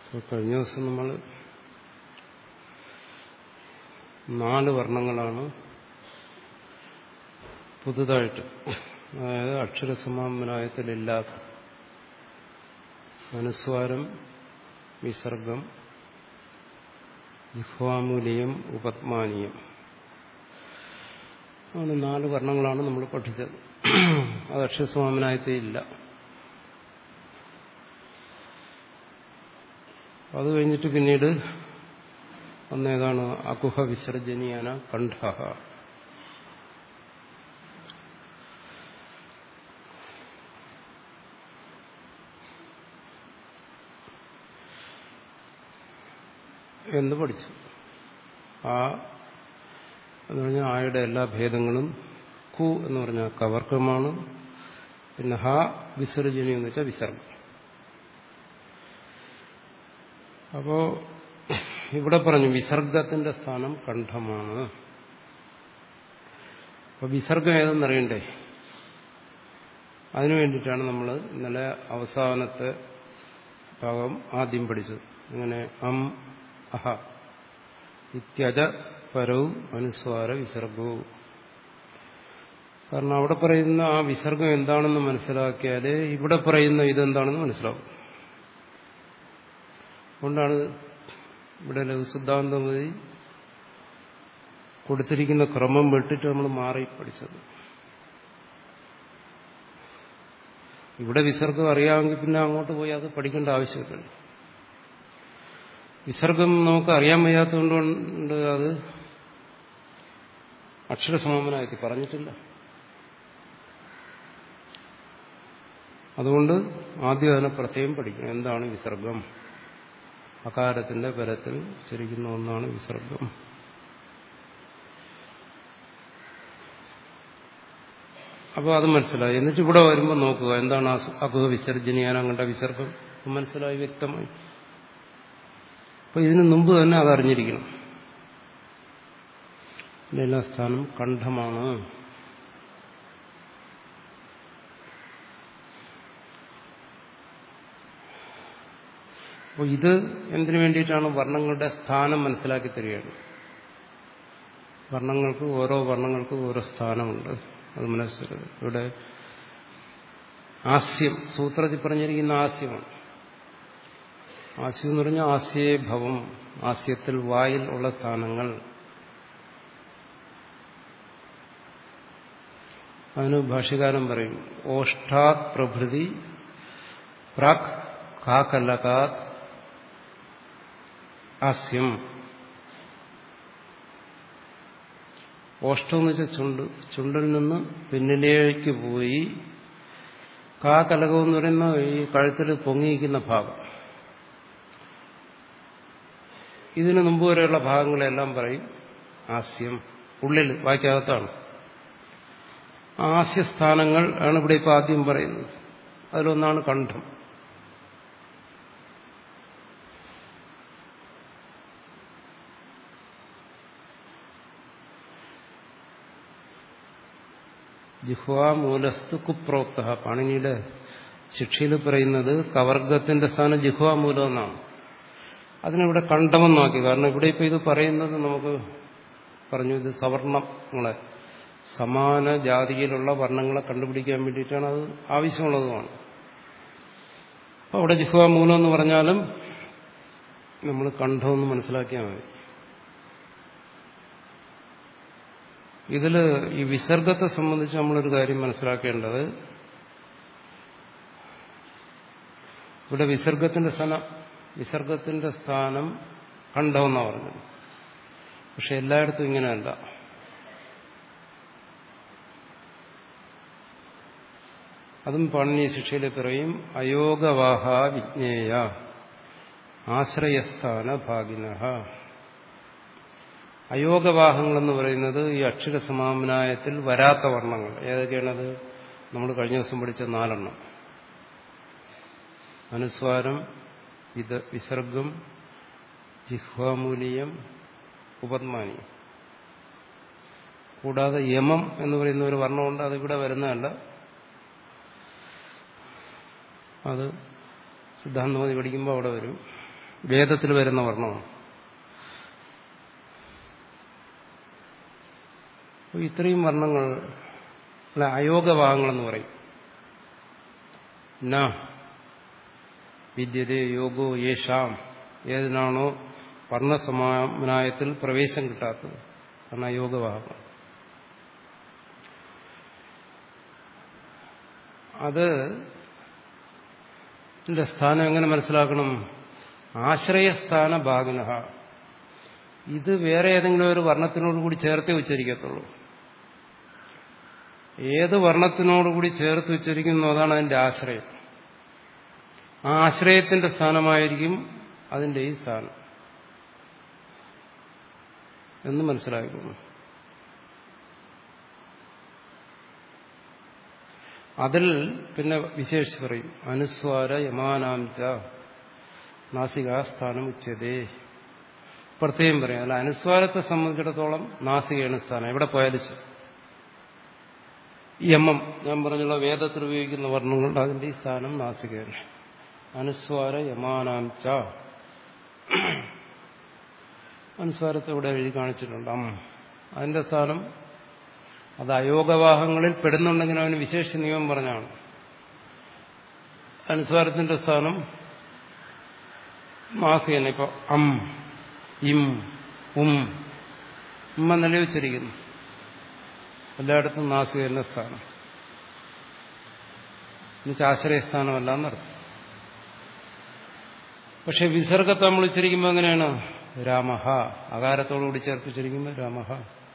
അപ്പോൾ കഴിഞ്ഞ ദിവസം നമ്മൾ നാല് വർണ്ണങ്ങളാണ് പുതുതായിട്ട് അതായത് അക്ഷരസമാമനായത്തിലില്ലാത്ത അനുസ്വാരം വിസർഗം ജിഹ്വാമൂലിയം ഉപത്മാനീയം അങ്ങനെ നാല് വർണ്ണങ്ങളാണ് നമ്മൾ പഠിച്ചത് അത് അക്ഷരസമാമനായത്തേ ഇല്ല അത് കഴിഞ്ഞിട്ട് പിന്നീട് ഒന്നേതാണ് അകുഹ വിസർജനീയന കണ്ഠ എന്ന് പഠിച്ചു ആ എന്ന് പറഞ്ഞാൽ ആയുടെ എല്ലാ ഭേദങ്ങളും കു എന്ന് പറഞ്ഞാൽ കവർക്കമാണ് പിന്നെ ഹ വിസർജനി എന്ന് വെച്ചാൽ വിസർഗം അപ്പോ ഇവിടെ പറഞ്ഞു വിസർഗത്തിന്റെ സ്ഥാനം കണ്ഠമാണ് അപ്പൊ വിസർഗം ഏതെന്നറിയണ്ടേ അതിനു വേണ്ടിയിട്ടാണ് നമ്മൾ ഇന്നലെ അവസാനത്തെ ഭാഗം ആദ്യം പഠിച്ചത് അങ്ങനെ അം അഹ ഇത്യജ പരവും അനുസ്വാര വിസർഗവും കാരണം അവിടെ പറയുന്ന ആ വിസർഗം എന്താണെന്ന് മനസ്സിലാക്കിയാലേ ഇവിടെ പറയുന്ന ഇതെന്താണെന്ന് മനസ്സിലാവും അതുകൊണ്ടാണ് ഇവിടെ ലഘുസിദ്ധാന്തമതി കൊടുത്തിരിക്കുന്ന ക്രമം വിട്ടിട്ട് നമ്മൾ മാറി പഠിച്ചത് ഇവിടെ വിസർഗം അറിയാമെങ്കിൽ പിന്നെ അങ്ങോട്ട് പോയി അത് പഠിക്കേണ്ട ആവശ്യമില്ല വിസർഗം നമുക്ക് അറിയാൻ വയ്യാത്തതുകൊണ്ട് അത് അക്ഷരസമാപനമാക്കി പറഞ്ഞിട്ടില്ല അതുകൊണ്ട് ആദ്യം അതിനെ പ്രത്യേകം പഠിക്കണം എന്താണ് വിസർഗം അകാരത്തിന്റെ പരത്തിൽ ചരിക്കുന്ന ഒന്നാണ് വിസർഗം അപ്പോൾ അത് മനസ്സിലായി എന്നിട്ട് ഇവിടെ വരുമ്പോൾ നോക്കുക എന്താണ് അകുഹ വിസർജനീയാനം കണ്ട വിസർഗം മനസ്സിലായി വ്യക്തമായി അപ്പൊ ഇതിനു മുമ്പ് തന്നെ അതറിഞ്ഞിരിക്കണം എല്ലാ സ്ഥാനം കണ്ഠമാണ് അപ്പോൾ ഇത് എന്തിനു വേണ്ടിയിട്ടാണ് വർണ്ണങ്ങളുടെ സ്ഥാനം മനസ്സിലാക്കി തരികയാണ് വർണ്ണങ്ങൾക്ക് ഓരോ വർണ്ണങ്ങൾക്കും ഓരോ സ്ഥാനമുണ്ട് അത് മനസ്സിലാക്കുക ഇവിടെ ആസ്യം സൂത്രത്തിൽ പറഞ്ഞിരിക്കുന്ന ആസ്യമാണ് ആസ്യം എന്ന് പറഞ്ഞാൽ ആസ്യേ ഭവം ആസ്യത്തിൽ വായിൽ ഉള്ള സ്ഥാനങ്ങൾ അതിന് ഭാഷ്യകാരൻ പറയും ഓഷ്ടാത് പ്രഭൃതി പ്രാക് കാക്കലകാത് ആസ്യം ഓഷ്ടം എന്ന് വെച്ചാൽ ചുണ്ട് ചുണ്ടിൽ നിന്ന് പിന്നിലേക്ക് പോയി കാ കലകം എന്ന് പറയുന്ന ഈ കഴുത്തിൽ പൊങ്ങിയിരിക്കുന്ന ഭാഗം ഇതിനു മുമ്പ് വരെയുള്ള ഭാഗങ്ങളെല്ലാം പറയും ആസ്യം ഉള്ളിൽ വായിക്കകത്താണ് ആസ്യസ്ഥാനങ്ങൾ ആണ് ഇവിടെ ഇപ്പം ആദ്യം പറയുന്നത് അതിലൊന്നാണ് കണ്ഠം ജിഹ്വാമൂലസ്തു കുപ്രോക്ത പാണിനിയുടെ ശിക്ഷയിൽ പറയുന്നത് കവർഗത്തിന്റെ സ്ഥാനം ജിഹ്വാമൂലം എന്നാണ് അതിനിവിടെ കണ്ഠമെന്നാക്കി കാരണം ഇവിടെ ഇപ്പൊ ഇത് പറയുന്നത് നമുക്ക് പറഞ്ഞു ഇത് സവർണങ്ങളെ സമാന ജാതിയിലുള്ള വർണ്ണങ്ങളെ കണ്ടുപിടിക്കാൻ വേണ്ടിയിട്ടാണ് അത് ആവശ്യമുള്ളതുമാണ് അപ്പോൾ അവിടെ ജിഹ്വാമൂലം എന്ന് പറഞ്ഞാലും നമ്മൾ കണ്ഠമെന്ന് മനസ്സിലാക്കിയാൽ മതി ഇതിൽ ഈ വിസർഗത്തെ സംബന്ധിച്ച് നമ്മളൊരു കാര്യം മനസ്സിലാക്കേണ്ടത് ഇവിടെ വിസർഗത്തിന്റെ സ്ഥാനം വിസർഗത്തിന്റെ സ്ഥാനം കണ്ഠമെന്നാണ് പറഞ്ഞത് പക്ഷെ എല്ലായിടത്തും ഇങ്ങനെയല്ല അതും പാണിനി ശിക്ഷയിൽ പറയും അയോഗവാഹ വിജ്ഞേയ ആശ്രയസ്ഥാന ഭാഗിനഹ അയോഗവാഹങ്ങളെന്ന് പറയുന്നത് ഈ അക്ഷരസമാമനായത്തിൽ വരാത്ത വർണ്ണങ്ങൾ ഏതൊക്കെയാണത് നമ്മൾ കഴിഞ്ഞ ദിവസം പഠിച്ച നാലെണ്ണം അനുസ്വാരം വിത വിസർഗം ജിഹ്വാമൂലിയം ഉപത്മാനി കൂടാതെ യമം എന്ന് പറയുന്ന ഒരു വർണ്ണമുണ്ട് അതിവിടെ വരുന്നതല്ല അത് സിദ്ധാന്തമതി പഠിക്കുമ്പോൾ അവിടെ വരും വേദത്തിൽ വരുന്ന വർണ്ണമാണ് അപ്പോൾ ഇത്രയും വർണ്ണങ്ങൾ അല്ല അയോഗഭാഗങ്ങളെന്ന് പറയും ന വിദ്യതേ യോഗോ യേശാം ഏതിനാണോ വർണ്ണസമാനായത്തിൽ പ്രവേശം കിട്ടാത്തത് കാരണം അയോഗഭാഗങ്ങൾ അത് ഇതിന്റെ സ്ഥാനം എങ്ങനെ മനസ്സിലാക്കണം ആശ്രയസ്ഥാന ഭാഗന ഇത് വേറെ ഏതെങ്കിലും ഒരു വർണ്ണത്തിനോട് കൂടി ചേർത്തേ ഉച്ചരിക്കത്തുള്ളൂ ഏത് വർണ്ണത്തിനോടുകൂടി ചേർത്ത് ഉച്ചരിക്കുന്നു അതാണ് അതിന്റെ ആശ്രയം ആ ആശ്രയത്തിന്റെ സ്ഥാനമായിരിക്കും അതിന്റെ ഈ സ്ഥാനം എന്ന് മനസ്സിലാക്കുന്നു അതിൽ പിന്നെ വിശേഷിച്ച് പറയും അനുസ്വാര യമാനാംച നാസികാസ്ഥാനം ഉച്ചതേ പ്രത്യേകം പറയാം അല്ല അനുസ്വാരത്തെ സംബന്ധിച്ചിടത്തോളം നാസികയാണ് സ്ഥാനം എവിടെ പോയാലും ശരി യമം ഞാൻ പറഞ്ഞുള്ള വേദത്തിൽ ഉപയോഗിക്കുന്ന വർണ്ണങ്ങളുടെ അതിന്റെ ഈ സ്ഥാനം നാസികയാണ് അനുസ്വാര യമാനാംച അനുസ്വാരത്തെ ഇവിടെ എഴുതി കാണിച്ചിട്ടുണ്ട് അം അതിന്റെ സ്ഥാനം അത് അയോഗവാഹങ്ങളിൽ പെടുന്നുണ്ടെങ്കിൽ അവന് വിശേഷ നിയമം പറഞ്ഞാണ് അനുസ്വാരത്തിന്റെ സ്ഥാനം മാസികനെ ഇപ്പൊ അം ഇം ഉം ഉമ്മ നിലവിച്ചിരിക്കുന്നു എല്ലായിടത്തും നാസിക എന്ന സ്ഥാനം എന്നുവെച്ചാൽ ആശ്രയസ്ഥാനമല്ല എന്നർത്ഥം പക്ഷെ വിസർഗത്തെ നമ്മൾ ഉച്ചരിക്കുമ്പോൾ എങ്ങനെയാണ് രാമഹ അകാരത്തോടുകൂടി ചേർപ്പിച്ചിരിക്കുമ്പോൾ രാമഹ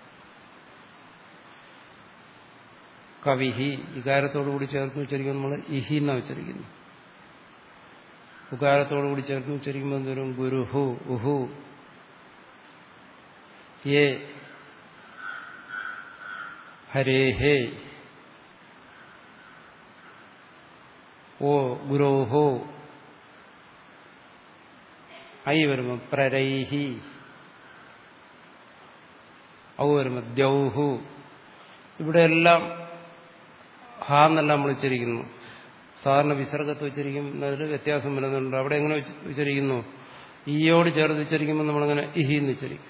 കവിഹി ഇകാരത്തോടുകൂടി ചേർത്ത് ഉച്ചരിക്കുമ്പോൾ നമ്മൾ ഇഹി എന്നാ ഉച്ചരിക്കുന്നു ഉകാരത്തോടുകൂടി ചേർത്ത് ഉച്ചരിക്കുമ്പോൾ എന്തോരും ഗുരുഹു ഉഹു ഏ ഹരേഹേ ഓ ഗുരോഹോ ഐ വരുമ്പോ പ്രരൈഹി ഔ വരുമ്പോ ദ്യൗഹു ഇവിടെയെല്ലാം ഹ എന്നെല്ലാം നമ്മൾ ഉച്ചരിക്കുന്നു സാധാരണ വിസർഗത്ത് ഉച്ചരിക്കുന്നതിൽ വ്യത്യാസം വരുന്നുണ്ട് അവിടെ എങ്ങനെ ഉച്ചരിക്കുന്നു ഈയോട് ചേർത്ത് ഉച്ചരിക്കുമ്പോൾ നമ്മളങ്ങനെ ഇഹി എന്ന് ഉച്ചരിക്കും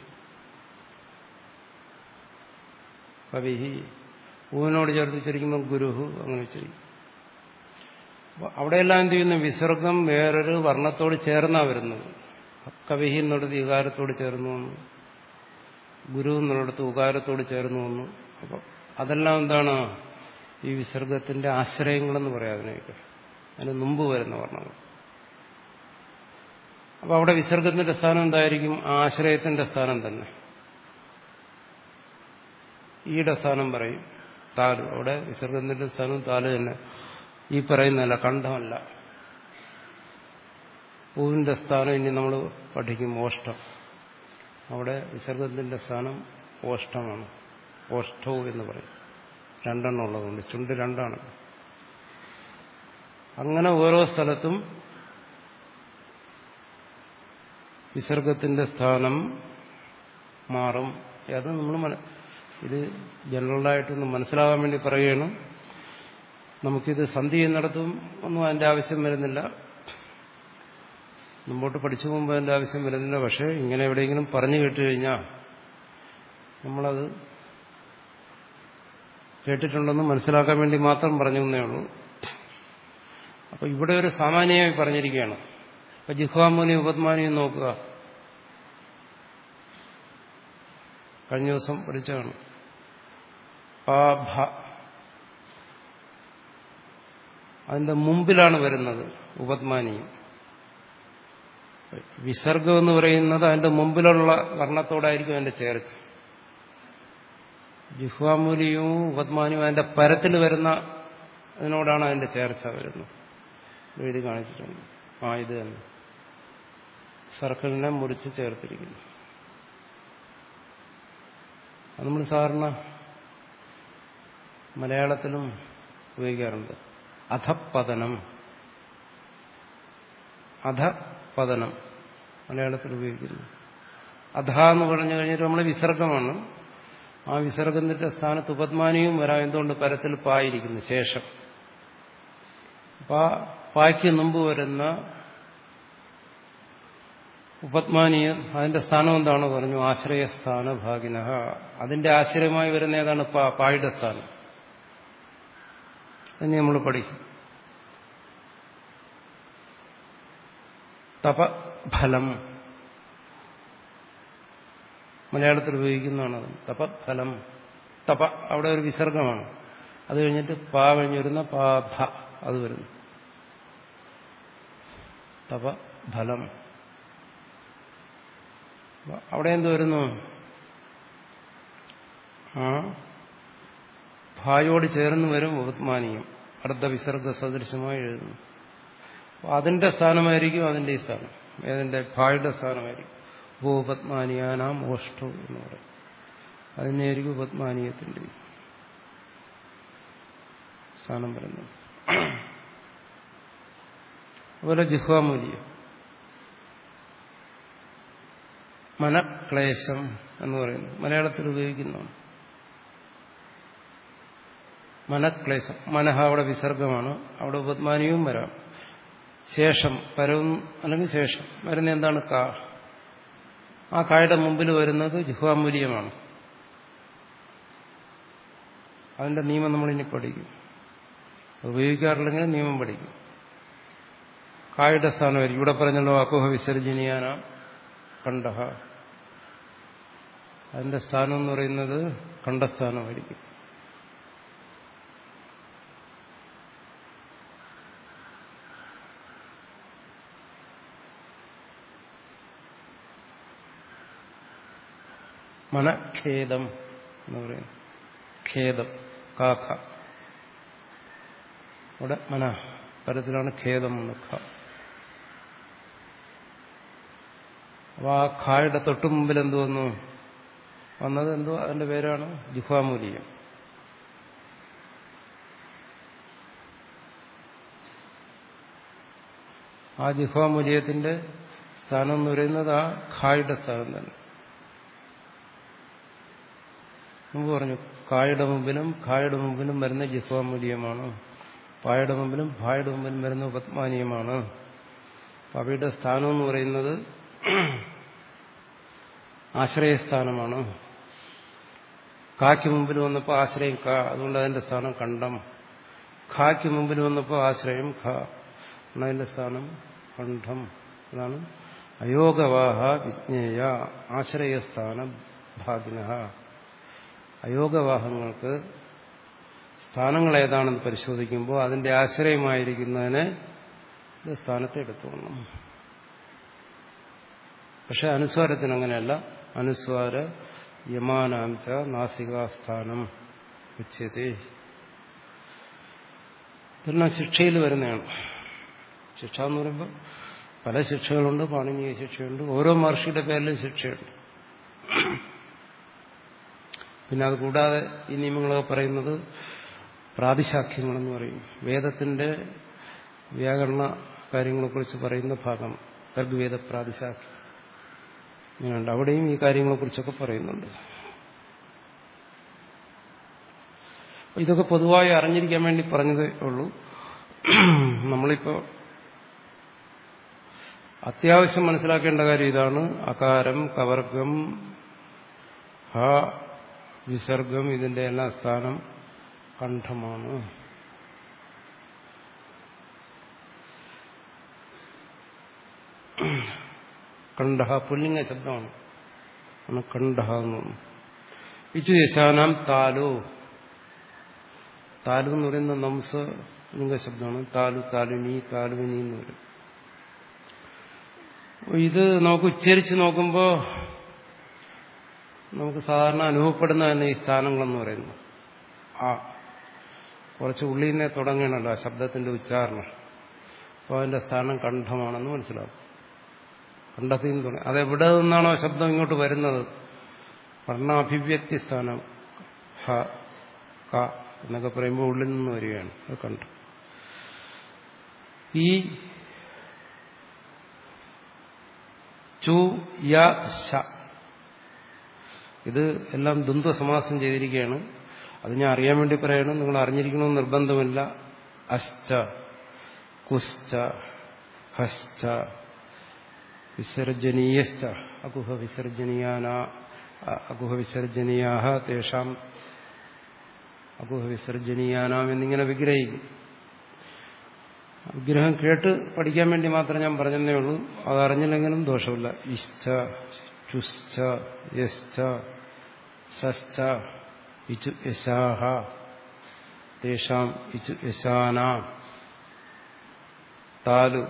കവിഹി ഊവിനോട് ചേർത്ത് ഉച്ചരിക്കുമ്പോൾ ഗുരുഹു അങ്ങനെ ഉച്ചരിക്കും അവിടെയെല്ലാം എന്ത് ചെയ്യുന്നു വിസർഗം വേറൊരു വർണ്ണത്തോട് ചേർന്നാ വരുന്നത് കവിഹി എന്നുള്ളത് വികാരത്തോട് ചേർന്നു വന്നു ഗുരു എന്നുള്ളിടത്ത് ഉകാരത്തോട് ചേർന്നു വന്നു അപ്പം അതെല്ലാം എന്താണ് ഈ വിസർഗത്തിന്റെ ആശ്രയങ്ങളെന്ന് പറയാം അതിനെയൊക്കെ അതിന് മുമ്പ് വരുന്ന വർണ്ണങ്ങൾ അപ്പൊ അവിടെ വിസർഗത്തിന്റെ സ്ഥാനം എന്തായിരിക്കും ആശ്രയത്തിന്റെ സ്ഥാനം തന്നെ ഈയുടെ സ്ഥാനം പറയും താല് അവിടെ വിസർഗത്തിന്റെ സ്ഥാനം താല് തന്നെ ഈ പറയുന്നതല്ല കണ്ഠമല്ല പൂവിന്റെ സ്ഥാനം ഇനി നമ്മൾ പഠിക്കും ഓഷ്ടം അവിടെ വിസർഗത്തിന്റെ സ്ഥാനം ഓഷ്ടമാണ് ഓഷ്ടവും എന്ന് പറയും രണ്ടെണ്ണം ഉള്ളതുകൊണ്ട് ചുണ്ട് രണ്ടാണ് അങ്ങനെ ഓരോ സ്ഥലത്തും വിസർഗത്തിന്റെ സ്ഥാനം മാറും അത് നമ്മൾ ഇത് ജനറലായിട്ടൊന്ന് മനസ്സിലാകാൻ വേണ്ടി പറയുകയാണ് നമുക്കിത് സന്ധി ചെയ്യുന്നിടത്തും ഒന്നും അതിന്റെ ആവശ്യം വരുന്നില്ല മുമ്പോട്ട് പഠിച്ചു പോകുമ്പോൾ അതിന്റെ ആവശ്യം വരുന്നില്ല പക്ഷേ ഇങ്ങനെ എവിടെയെങ്കിലും പറഞ്ഞു കേട്ട് കഴിഞ്ഞാൽ നമ്മളത് കേട്ടിട്ടുണ്ടെന്ന് മനസ്സിലാക്കാൻ വേണ്ടി മാത്രം പറഞ്ഞു എന്നേ ഉള്ളൂ അപ്പൊ ഇവിടെ ഒരു സാമാന്യമായി പറഞ്ഞിരിക്കുകയാണ് അപ്പൊ ജിഹ്വാമുനി ഉപത്മാനിയും നോക്കുക കഴിഞ്ഞ ദിവസം പഠിച്ചതാണ് ആ ഭ അതിന്റെ മുമ്പിലാണ് വരുന്നത് ഉപത്മാനിയും വിസർഗം എന്ന് പറയുന്നത് അതിന്റെ മുമ്പിലുള്ള വർണ്ണത്തോടായിരിക്കും അതിന്റെ ചേർച്ച ജിഹ്വാമൂലിയും ഉപത്മാനിയും അതിന്റെ പരത്തിൽ വരുന്ന അതിനോടാണ് അതിന്റെ ചേർച്ച വരുന്നത് എഴുതി കാണിച്ചിട്ടുണ്ട് ആ ഇത് തന്നെ സർക്കിളിനെ മുറിച്ച് ചേർത്തിരിക്കുന്നു അത് നമ്മൾ സാധാരണ മലയാളത്തിലും ഉപയോഗിക്കാറുണ്ട് അധപ്പതനം അധപതനം മലയാളത്തിൽ ഉപയോഗിക്കുന്നു അധ എന്ന് പറഞ്ഞു കഴിഞ്ഞിട്ട് നമ്മൾ വിസർഗമാണ് ആ വിസർഗത്തിന്റെ സ്ഥാനത്ത് ഉപത്മാനിയും വരാം എന്തുകൊണ്ട് പരത്തിൽ പായിരിക്കുന്നു ശേഷം അപ്പൊ പായ്ക്ക് മുമ്പ് വരുന്ന ഉപത്മാനീയ അതിന്റെ സ്ഥാനം എന്താണ് പറഞ്ഞു ആശ്രയസ്ഥാന ഭാഗിന അതിന്റെ ആശ്രയമായി വരുന്ന ഏതാണ് പാ- പായുടെ സ്ഥാനം അതിന് നമ്മൾ പഠിക്കും തപഫലം മലയാളത്തിൽ ഉപയോഗിക്കുന്നതാണ് അത് തപഫലം തപ അവിടെ ഒരു വിസർഗമാണ് അത് കഴിഞ്ഞിട്ട് പാ കഴിഞ്ഞ് വരുന്ന പാഭ അത് വരുന്നു തപഫലം അപ്പൊ അവിടെ എന്ത് വരുന്നു ആ ഭായോട് ചേർന്ന് വരും ഉപത്മാനീയം അടുത്ത വിസർഗ സദൃശമായി എഴുതുന്നു അപ്പൊ അതിന്റെ സ്ഥാനമായിരിക്കും അതിന്റെ ഈ സ്ഥാനം ഏതിന്റെ ഭായുടെ സ്ഥാനമായിരിക്കും ഉപപത്മാനിയാനാം ഓഷ്ടു എന്ന് പറയും അതിനായിരിക്കും ഉപത്മാനീയത്തിന്റെ സ്ഥാനം വരുന്നത് അതുപോലെ ജിഹ്വാമൂല്യം മനക്ലേശം എന്ന് പറയുന്നു മലയാളത്തിൽ ഉപയോഗിക്കുന്നതാണ് മനക്ലേശം മനഃ അവിടെ വിസർഗമാണ് അവിടെ ഉപത്മാനിയും വരാം ശേഷം പരവും അല്ലെങ്കിൽ ശേഷം വരുന്ന എന്താണ് കാ ആ കായുടെ മുമ്പിൽ വരുന്നത് ജിഹ്വാമൂല്യമാണ് അതിന്റെ നിയമം നമ്മളിനി പഠിക്കും ഉപയോഗിക്കാറില്ലെങ്കിൽ നിയമം പഠിക്കും കായുടെ സ്ഥാനമായിരിക്കും ഇവിടെ പറഞ്ഞല്ലോ അക്കുഹ വിസർജനീയാന കണ്ടഹ അതിന്റെ സ്ഥാനം എന്ന് പറയുന്നത് കണ്ടസ്ഥാനമായിരിക്കും മനഖേദം എന്ന് പറയും ഖേദം കാഖ ഇവിടെ മന പരത്തിലാണ് ഖേദം എന്ന് ഖ അപ്പൊ ആ ഖായുടെ തൊട്ടു മുമ്പിൽ എന്തു വന്നു വന്നത് എന്തോ അതിന്റെ പേരാണ് ജിഹ്വാമൂലിയം ആ ജിഹ്വാമൂല്യത്തിന്റെ സ്ഥാനം എന്ന് പറയുന്നത് ആ ഖായുടെ സ്ഥാനം തന്നെ മുമ്പ് പറഞ്ഞു കായുടെ മുമ്പിലും ഖായുടെ മുമ്പിലും വരുന്ന ജിഹ്വാമൂല്യമാണ് പായുടെ മുമ്പിലും ഭായുടെ മുമ്പിലും വരുന്ന ഉപത്മാനീയമാണ് അവയുടെ സ്ഥാനം എന്ന് പറയുന്നത് ആശ്രയസ്ഥാനമാണ് കായ്ക്ക് മുമ്പിൽ വന്നപ്പോൾ ആശ്രയം ക അതുകൊണ്ട് അതിന്റെ സ്ഥാനം കണ്ടം ഖായ്ക്ക് മുമ്പിൽ വന്നപ്പോൾ ആശ്രയം ഖ അതിന്റെ സ്ഥാനം കണ്ഠം അതാണ് അയോഗവാഹ വിജ്ഞേയ ആശ്രയസ്ഥാന ഭാഗിന അയോഗവാഹങ്ങൾക്ക് സ്ഥാനങ്ങൾ ഏതാണെന്ന് പരിശോധിക്കുമ്പോൾ അതിന്റെ ആശ്രയമായിരിക്കുന്നതിനെ ഇത് സ്ഥാനത്ത് എടുത്തോളണം പക്ഷെ അനുസ്വാരത്തിന് അങ്ങനെയല്ല അനുസ്വാര യമാനാംച നാസികാസ്ഥാനം ഉച്ചതേ ഇതെല്ലാം ശിക്ഷയിൽ വരുന്നതാണ് ശിക്ഷ എന്ന് പറയുമ്പോൾ പല ശിക്ഷകളുണ്ട് പാണിനീയ ശിക്ഷയുണ്ട് ഓരോ മഹർഷിയുടെ പേരിലും ശിക്ഷയുണ്ട് പിന്നെ അത് കൂടാതെ ഈ നിയമങ്ങളൊക്കെ പറയുന്നത് പ്രാതിശാഖ്യങ്ങളെന്ന് പറയും വേദത്തിന്റെ വ്യാകരണ കാര്യങ്ങളെക്കുറിച്ച് പറയുന്ന ഭാഗം ഋഗ്വേദ പ്രാതിശാഖ്യം ഇങ്ങനെയുണ്ട് അവിടെയും ഈ കാര്യങ്ങളെക്കുറിച്ചൊക്കെ പറയുന്നുണ്ട് ഇതൊക്കെ പൊതുവായി അറിഞ്ഞിരിക്കാൻ വേണ്ടി പറഞ്ഞതേ ഉള്ളൂ നമ്മളിപ്പോ അത്യാവശ്യം മനസ്സിലാക്കേണ്ട കാര്യം ഇതാണ് അകാരം കവർഗം ഹ വിസർഗം ഇതിന്റെ എല്ലാം സ്ഥാനം കണ്ഠമാണ് കണ്ഠ പുല്ലിംഗ ശബ്ദമാണ് ആണ് കണ്ഠ എന്ന് പറഞ്ഞു ഇച്ചു യശാനാം താലു താലു എന്ന് പറയുന്ന നംസ ലിംഗ ശബ്ദമാണ് താലു താലുനി താലുവിനി എന്ന് വരും ഇത് നമുക്ക് ഉച്ചരിച്ച് നോക്കുമ്പോൾ നമുക്ക് സാധാരണ അനുഭവപ്പെടുന്ന തന്നെ ഈ സ്ഥാനങ്ങളെന്ന് പറയുന്നു ആ കുറച്ച് ഉള്ളിൽ നിന്നേ തുടങ്ങണമല്ലോ ആ ശബ്ദത്തിന്റെ ഉച്ചാരണം അപ്പോൾ അതിന്റെ സ്ഥാനം കണ്ഠമാണെന്ന് മനസ്സിലാക്കും കണ്ഠത്തിൽ നിന്ന് തുടങ്ങി അതെവിടെ നിന്നാണോ ശബ്ദം ഇങ്ങോട്ട് വരുന്നത് വർണ്ണാഭിവ്യക്തി സ്ഥാനം ഹ ക എന്നൊക്കെ പറയുമ്പോൾ ഉള്ളിൽ നിന്ന് വരികയാണ് അത് കണ്ഠം ഈ ചു യ ശ ഇത് എല്ലാം ദ്വന്ദ്വ സമാസം ചെയ്തിരിക്കുകയാണ് അത് ഞാൻ അറിയാൻ വേണ്ടി പറയണം നിങ്ങൾ അറിഞ്ഞിരിക്കണമെന്ന് നിർബന്ധമില്ല അശ്ച കുശ്ച ഹശ്ച വിസർജനീയശ്ച അകുഹ വിസർജനീയാന അകുഹ വിസർജനീയാഹ തേഷാം അകുഹ വിസർജനീയാനാം എന്നിങ്ങനെ വിഗ്രഹിക്കും വിഗ്രഹം കേട്ട് പഠിക്കാൻ വേണ്ടി മാത്രം ഞാൻ പറഞ്ഞതേ ഉള്ളൂ അതറിഞ്ഞില്ലെങ്കിലും ദോഷമില്ല ഇശ്ച ചുശ്ച യശ്ച ശശ്ച ഇച്ചു യശാഹ തേഷാം ഇച്ചു യശാന താലു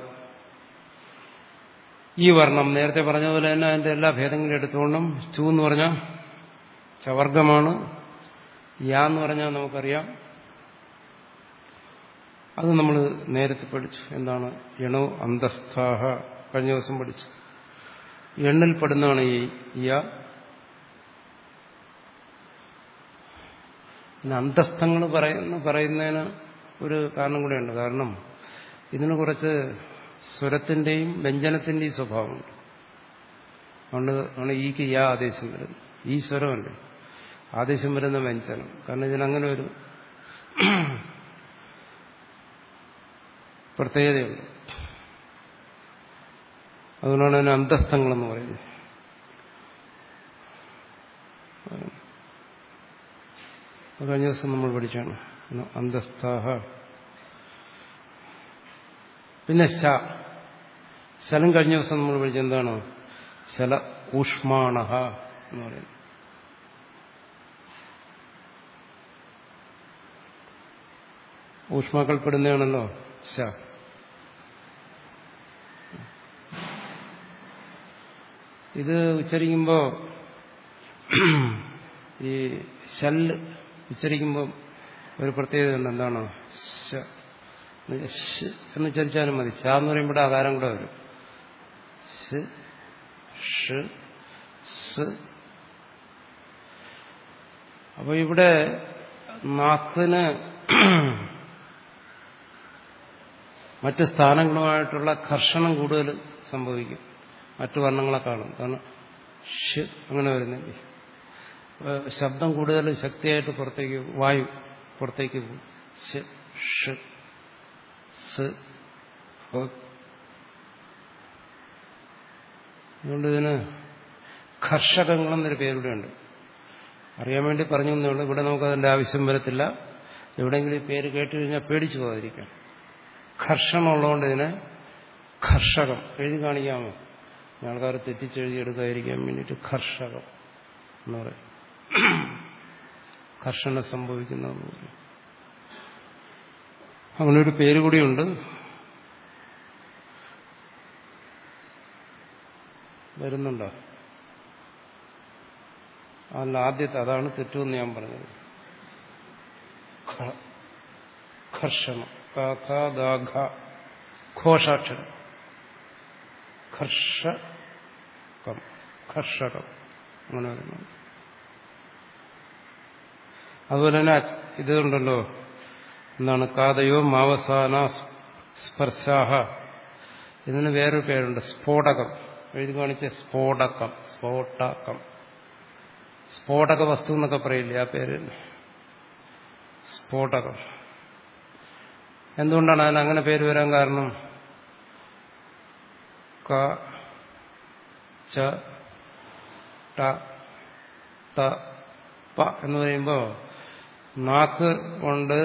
ഈ വർണ്ണം നേരത്തെ പറഞ്ഞതുപോലെ തന്നെ അതിന്റെ എല്ലാ ഭേദങ്ങളും എടുത്തുകൊണ്ടും ചു എന്ന് പറഞ്ഞാൽ ചവർഗമാണ് യാ എന്ന് പറഞ്ഞാൽ നമുക്കറിയാം അത് നമ്മൾ നേരത്തെ പഠിച്ചു എന്താണ് എണോ അന്തസ്ഥാഹ കഴിഞ്ഞ ദിവസം പഠിച്ചു എണ്ണിൽ പെടുന്നതാണ് ഈ യ പിന്നെ അന്തസ്ഥങ്ങൾ പറയുന്ന പറയുന്നതിന് ഒരു കാരണം കൂടെയുണ്ട് കാരണം ഇതിന് കുറച്ച് സ്വരത്തിന്റെയും വ്യഞ്ജനത്തിന്റെയും സ്വഭാവമുണ്ട് അതുകൊണ്ട് ആണ് ഈക്ക് യാ ആദേശം വരുന്നത് ഈ സ്വരമല്ലേ ആദേശം വരുന്ന വ്യഞ്ജനം കാരണം ഇതിനങ്ങനെ ഒരു പ്രത്യേകതയുണ്ട് അതുകൊണ്ടാണ് അതിന് അന്തസ്ഥങ്ങളെന്ന് പറയുന്നത് കഴിഞ്ഞ ദിവസം നമ്മൾ പഠിച്ചാണ് അന്തസ്ഥാഹ പിന്നെ ശ ശലം കഴിഞ്ഞ ദിവസം നമ്മൾ പഠിച്ച എന്താണ് ശല ഊഷ്മാണഹ എന്ന് പറയുന്നത് ഊഷ്മാക്കൾപ്പെടുന്നതാണല്ലോ ശ ഇത് ഉച്ചരിക്കുമ്പോൾ ഈ ശല്ല് ഉച്ചരിക്കുമ്പോൾ ഒരു പ്രത്യേകത ഉണ്ട് എന്താണ് ശ എന്ന് ഉച്ചരിച്ചാലും മതി ശ എന്ന് പറയുമ്പോൾ ആകാരം കൂടെ വരും സ് ഷ് സ് അപ്പോൾ ഇവിടെ നാക്കിന് മറ്റ് സ്ഥാനങ്ങളുമായിട്ടുള്ള കർഷണം കൂടുതൽ സംഭവിക്കും മറ്റു വർണ്ണങ്ങളെക്കാളും കാരണം ഷ് അങ്ങനെ വരുന്നില്ലേ ശബ്ദം കൂടുതൽ ശക്തിയായിട്ട് പുറത്തേക്ക് വായു പുറത്തേക്ക് പോകും ഷ് ഷ് സ് അതുകൊണ്ട് ഇതിന് കർഷകങ്ങളെന്നൊരു പേരിവിടെയുണ്ട് അറിയാൻ വേണ്ടി പറഞ്ഞു എന്നേ ഉള്ളൂ ഇവിടെ നമുക്ക് അതിന്റെ ആവശ്യം വരത്തില്ല എവിടെയെങ്കിലും ഈ പേര് കേട്ട് കഴിഞ്ഞാൽ പേടിച്ചു പോകാതിരിക്കാം ഘർഷണം ഉള്ളതുകൊണ്ട് ഇതിനെ ഘർഷകം എഴുതി കാണിക്കാമോ ആൾക്കാർ തെറ്റിച്ചെഴുതിയെടുക്കാതിരിക്കാൻ വേണ്ടിയിട്ട് ഘർഷകം എന്ന് പറയും ഘർഷണം സംഭവിക്കുന്നതെന്ന് പറയും അങ്ങനെ ഒരു പേര് കൂടിയുണ്ട് വരുന്നുണ്ടോ അല്ല ആദ്യത്തെ അതാണ് തെറ്റുമെന്ന് ഞാൻ പറഞ്ഞത് ഘർഷണം ഘോഷാക്ഷരം ഘർഷകം ഘർഷകം അങ്ങനെ വരുന്നു അതുപോലെ തന്നെ ഇതുണ്ടല്ലോ എന്താണ് കാതയോ മാവസാന സ്പർശാഹ ഇതിന് വേറൊരു പേരുണ്ട് സ്ഫോടകം എഴുതി കാണിച്ച സ്ഫോടകം സ്ഫോടകം സ്ഫോടക വസ്തു എന്നൊക്കെ പറയില്ലേ ആ പേര് സ്ഫോടകം എന്തുകൊണ്ടാണ് അതിന് അങ്ങനെ പേര് വരാൻ കാരണം ക ച ട ത പ എന്ന് പറയുമ്പോൾ നാക്ക് കൊണ്ട്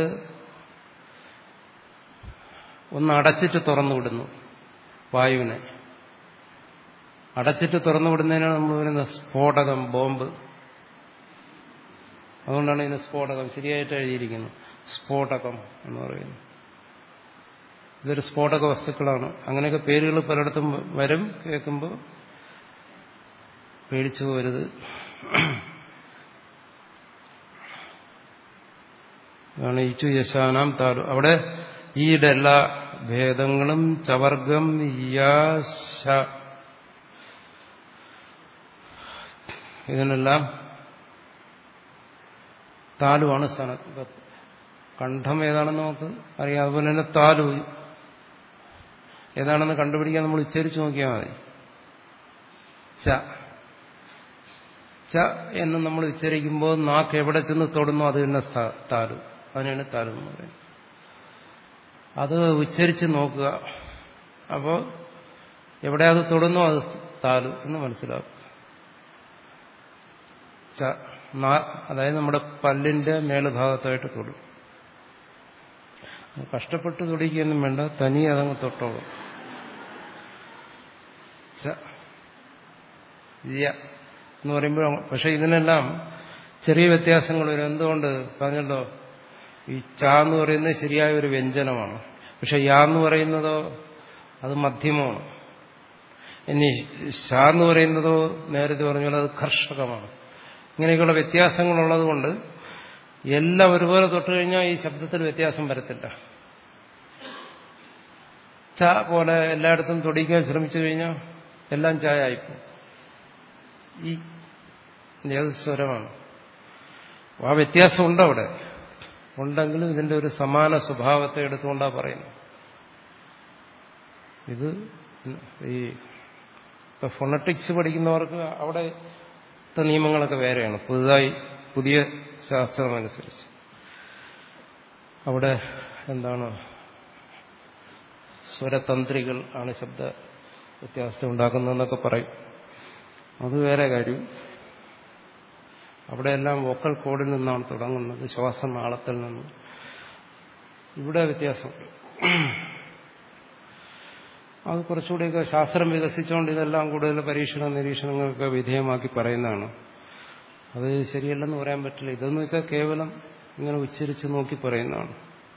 ഒന്ന് അടച്ചിട്ട് തുറന്നു വിടുന്നു വായുവിനെ അടച്ചിട്ട് തുറന്നു വിടുന്നതിനാണ് നമ്മൾ പറയുന്നത് സ്ഫോടകം ബോംബ് അതുകൊണ്ടാണ് ഇതിന് സ്ഫോടകം ശരിയായിട്ട് എഴുതിയിരിക്കുന്നത് സ്ഫോടകം എന്ന് പറയുന്നത് ഇതൊരു സ്ഫോടക വസ്തുക്കളാണ് അങ്ങനെയൊക്കെ പേരുകൾ പലയിടത്തും വരും കേൾക്കുമ്പോൾ പേടിച്ചു പോരുത് അതാണ് ഇച്ചു യശാനാം താലു അവിടെ ഈയുടെ എല്ലാ ഭേദങ്ങളും ചവർഗം യാശ ഇതിനെല്ലാം താലുവാണ് സ്ഥാനം കണ്ഠം ഏതാണെന്ന് നമുക്ക് അറിയാം അതുപോലെ തന്നെ താലു ഏതാണെന്ന് കണ്ടുപിടിക്കാൻ നമ്മൾ ഉച്ചരിച്ചു നോക്കിയാൽ മതി ച ച എന്ന് നമ്മൾ ഉച്ചരിക്കുമ്പോൾ നാക്ക് എവിടെ ചെന്ന് തൊടുന്നു അത് തന്നെ താലു അതിനാണ് താലു എന്ന് പറയുന്നത് അത് ഉച്ചരിച്ച് നോക്കുക അപ്പോൾ എവിടെ അത് തൊടുന്നോ അത് താലു എന്ന് മനസ്സിലാക്കും ച നാ- അതായത് നമ്മുടെ പല്ലിന്റെ മേളുഭാഗത്തായിട്ട് തൊടും കഷ്ടപ്പെട്ട് തൊടിക്കൊന്നും വേണ്ട തനി അതങ്ങ് തൊട്ടോളും ച യ എന്ന് പറയുമ്പോൾ പക്ഷെ ഇതിനെല്ലാം ചെറിയ വ്യത്യാസങ്ങൾ വരും എന്തുകൊണ്ട് പറഞ്ഞല്ലോ ഈ ച എന്ന് പറയുന്നത് ശരിയായ ഒരു വ്യഞ്ജനമാണ് പക്ഷെ യാ എന്ന് പറയുന്നതോ അത് മധ്യമമാണ് ഇനി ഷാ എന്ന് പറയുന്നതോ നേരത്തെ പറഞ്ഞാൽ അത് കർഷകമാണ് ഇങ്ങനെയൊക്കെയുള്ള വ്യത്യാസങ്ങളുള്ളത് കൊണ്ട് എല്ലാം ഒരുപോലെ തൊട്ട് കഴിഞ്ഞാൽ ഈ ശബ്ദത്തിൽ വ്യത്യാസം വരത്തില്ല ച പോലെ എല്ലായിടത്തും തൊടിക്കാൻ ശ്രമിച്ചു കഴിഞ്ഞാൽ എല്ലാം ചായ ആയിപ്പോകും ഈ ഏത് സ്വരമാണ് ആ വ്യത്യാസം ഉണ്ടോ അവിടെ ഉണ്ടെങ്കിലും ഇതിന്റെ ഒരു സമാന സ്വഭാവത്തെ എടുത്തുകൊണ്ടാ പറയുന്നത് ഇത് ഈ ഫൊണറ്റിക്സ് പഠിക്കുന്നവർക്ക് അവിടെ നിയമങ്ങളൊക്കെ വേറെയാണ് പുതുതായി പുതിയ ശാസ്ത്രമനുസരിച്ച് അവിടെ എന്താണ് സ്വരതന്ത്രികൾ ആണ് ശബ്ദ വ്യത്യാസത്തെ ഉണ്ടാക്കുന്നതെന്നൊക്കെ പറയും അത് വേറെ കാര്യം അവിടെയെല്ലാം വോക്കൽ കോഡിൽ നിന്നാണ് തുടങ്ങുന്നത് ശ്വാസനാളത്തിൽ നിന്ന് ഇവിടെ വ്യത്യാസം അത് കുറച്ചുകൂടിയൊക്കെ ശാസ്ത്രം വികസിച്ചുകൊണ്ട് ഇതെല്ലാം കൂടുതൽ പരീക്ഷണ നിരീക്ഷണങ്ങൾക്ക് വിധേയമാക്കി പറയുന്നതാണ് അത് ശരിയല്ലെന്ന് പറയാൻ പറ്റില്ല ഇതെന്ന് വെച്ചാൽ കേവലം ഇങ്ങനെ ഉച്ചരിച്ച് നോക്കി പറയുന്നതാണ്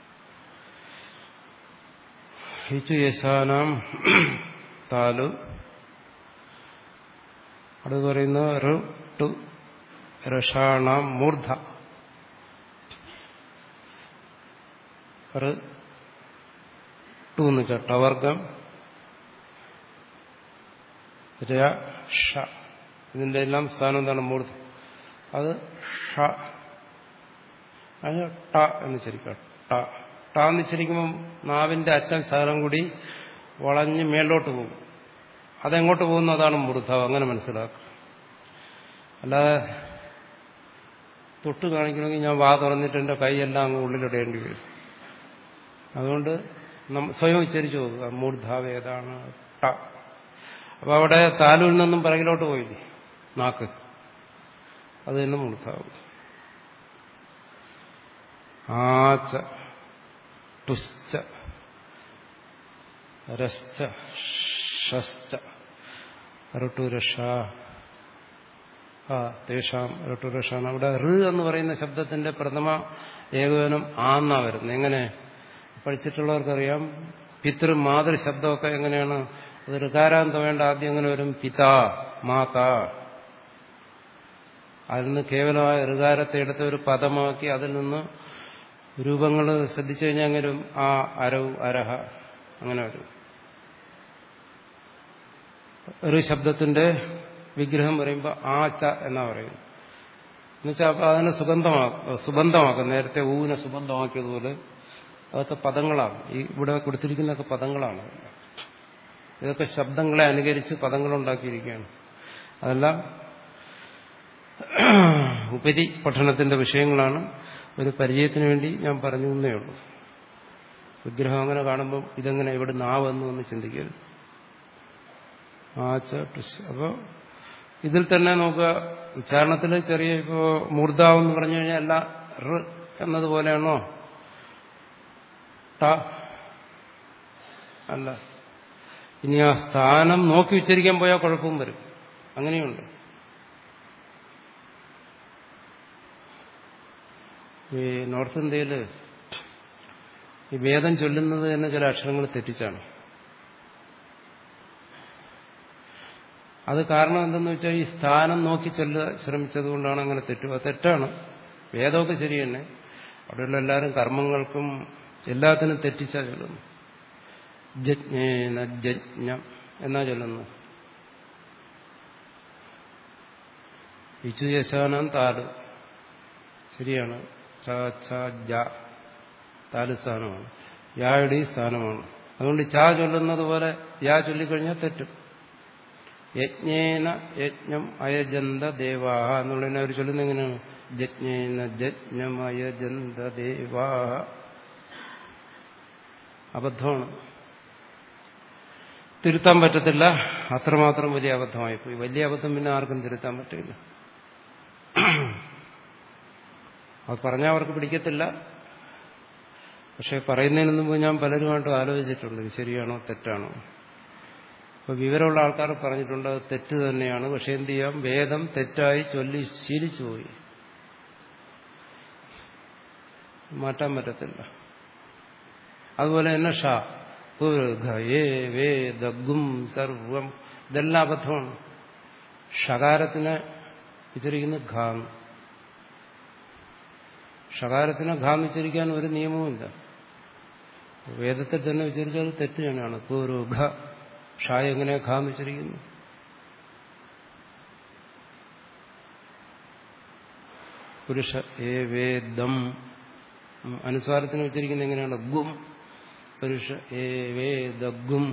ഹിച്ചു യശാനാം താലു അത് പറയുന്ന ഋ ടു രഷാണാം മൂർധ ഋ ടു എന്ന് വെച്ചാൽ ടവർഗം ര ഷ ഇതിന്റെ എല്ലാം സ്ഥാനം എന്താണ് മൂർധ അത് ഷ അതിന് ട എന്ന് ചരിക്കാം ട ട എന്ന് ചരിക്കുമ്പം നാവിന്റെ അറ്റം ശകലം കൂടി വളഞ്ഞ് മേലോട്ട് പോകും അതെങ്ങോട്ട് പോകുന്നു അതാണ് മൂർധാവ് അങ്ങനെ മനസ്സിലാക്കുക അല്ലാതെ തൊട്ട് കാണിക്കണമെങ്കിൽ ഞാൻ വാ തുറന്നിട്ട് എൻ്റെ കൈയെല്ലാം അങ്ങ് ഉള്ളിലിടേണ്ടി വരും അതുകൊണ്ട് നമ്മ- സ്വയം ഉച്ചരിച്ചു പോകുക മൂർധാവ് ഏതാണ് ട അപ്പൊ അവിടെ താലുവിൽ നിന്നും പിറകിലോട്ട് പോയില്ലേ നാക്ക് അത് തന്നെ മൂർധാവ് ആച്ച ടുശ്ച രശ്ച ഷശ്ച ഋട്ടുരഷ ആ തേഷാം ഋട്ടുരഷാണ് അവിടെ ഋ എന്ന് പറയുന്ന ശബ്ദത്തിന്റെ പ്രഥമ ഏകോപനം ആ എന്നാ വരുന്നത് എങ്ങനെ പഠിച്ചിട്ടുള്ളവർക്കറിയാം പിതൃ മാതൃ ശബ്ദമൊക്കെ എങ്ങനെയാണ് അത് ഋകാരാന്തം വേണ്ട ആദ്യം എങ്ങനെ വരും പിതാ മാതാ അതിൽ നിന്ന് കേവലമായ ഋകാരത്തെ എടുത്ത ഒരു പദമാക്കി അതിൽ നിന്ന് രൂപങ്ങൾ ശ്രദ്ധിച്ചു കഴിഞ്ഞാൽ അങ്ങനെ വരും ആ അരവ് അരഹ അങ്ങനെ വരും ഒരു ശബ്ദത്തിന്റെ വിഗ്രഹം പറയുമ്പോൾ ആ ച എന്നാ പറയുന്നത് എന്നുവെച്ചാൽ അപ്പൊ അതിനെ സുഗന്ധമാക്കും സുബന്ധമാക്കും നേരത്തെ ഊവിനെ സുബന്ധമാക്കിയതുപോലെ അതൊക്കെ പദങ്ങളാണ് ഈ ഇവിടെ കൊടുത്തിരിക്കുന്നതൊക്കെ പദങ്ങളാണ് ഇതൊക്കെ ശബ്ദങ്ങളെ അനുകരിച്ച് പദങ്ങളുണ്ടാക്കിയിരിക്കുകയാണ് അതെല്ലാം ഉപരി പഠനത്തിന്റെ വിഷയങ്ങളാണ് ഒരു പരിചയത്തിന് വേണ്ടി ഞാൻ പറഞ്ഞു എന്നേ ഉള്ളൂ വിഗ്രഹം അങ്ങനെ കാണുമ്പം ഇതെങ്ങനെ ഇവിടെ നാവെന്നു എന്ന് ചിന്തിക്കരുത് ആച്ച ടുസ് അപ്പോൾ ഇതിൽ തന്നെ നോക്കുക ഉച്ചാരണത്തിൽ ചെറിയ ഇപ്പോൾ മൂർധാവ് എന്ന് പറഞ്ഞു കഴിഞ്ഞാൽ അല്ല റ് എന്നതുപോലെയാണോ ട അല്ല ഇനി ആ സ്ഥാനം നോക്കി ഉച്ചരിക്കാൻ പോയാൽ കുഴപ്പവും വരും അങ്ങനെയുണ്ട് ഈ നോർത്ത് ഇന്ത്യയിൽ ഈ വേദം ചൊല്ലുന്നത് തന്നെ ചില അക്ഷരങ്ങൾ തെറ്റിച്ചാണ് അത് കാരണം എന്തെന്ന് വെച്ചാൽ ഈ സ്ഥാനം നോക്കി ചൊല്ല ശ്രമിച്ചത് കൊണ്ടാണ് അങ്ങനെ തെറ്റുക അത് തെറ്റാണ് വേദമൊക്കെ ശരി തന്നെ അവിടെയുള്ള എല്ലാവരും കർമ്മങ്ങൾക്കും എല്ലാത്തിനും തെറ്റിച്ചാ ചൊല്ലുന്നു ജജ്ഞേന ജജ്ഞം എന്നാ ചൊല്ലുന്നു ഇച്ചുയശാനം താല് ശരിയാണ് ച ഛ ജ താല് സ്ഥാനമാണ് യായുടെ സ്ഥാനമാണ് അതുകൊണ്ട് ചാ ചൊല്ലുന്നത് പോലെ യാ ചൊല്ലിക്കഴിഞ്ഞാൽ തെറ്റും യജ്ഞേന യജ്ഞം അയജന്ത ദേവാഹ എന്നുള്ളതിനെ അവർ ചൊല്ലുന്നത് എങ്ങനെയാണ് ജജ്ഞേന ജജ്ഞം അയജന്ത ദേവാഹ അബദ്ധമാണ് തിരുത്താൻ പറ്റത്തില്ല അത്രമാത്രം വലിയ അബദ്ധമായിപ്പോയി വലിയ അബദ്ധം പിന്നെ ആർക്കും തിരുത്താൻ പറ്റില്ല അത് പറഞ്ഞാൽ അവർക്ക് പിടിക്കത്തില്ല പക്ഷെ പറയുന്നതിന് മുമ്പ് ഞാൻ പലരുമായിട്ടും ആലോചിച്ചിട്ടുണ്ട് ഇത് ശരിയാണോ തെറ്റാണോ അപ്പൊ വിവരമുള്ള ആൾക്കാർ പറഞ്ഞിട്ടുണ്ട് അത് തെറ്റ് തന്നെയാണ് പക്ഷെ എന്ത് ചെയ്യാം വേദം തെറ്റായി ചൊല്ലി ശീലിച്ചു പോയി മാറ്റാൻ പറ്റത്തില്ല അതുപോലെ തന്നെ ഷാ ഏ വേ ദഗും സർവം ഇതെല്ലാം അബദ്ധമാണ് ഷകാരത്തിനെ വിചരിക്കുന്നത് ഘാം ഷകാരത്തിനെ ഘാം വിചരിക്കാൻ ഒരു നിയമവുമില്ല വേദത്തിൽ തന്നെ വിചരിച്ചാൽ തെറ്റ് തന്നെയാണ് പൂരു ഘ ഷായ എങ്ങനെ ഘാം വിചരിക്കുന്നു പുരുഷ ഏ വേ ദം അനുസ്വാരത്തിന് വെച്ചിരിക്കുന്നത് എങ്ങനെയാണ് ഗും പുരുഷ ഏ വേ ദഗും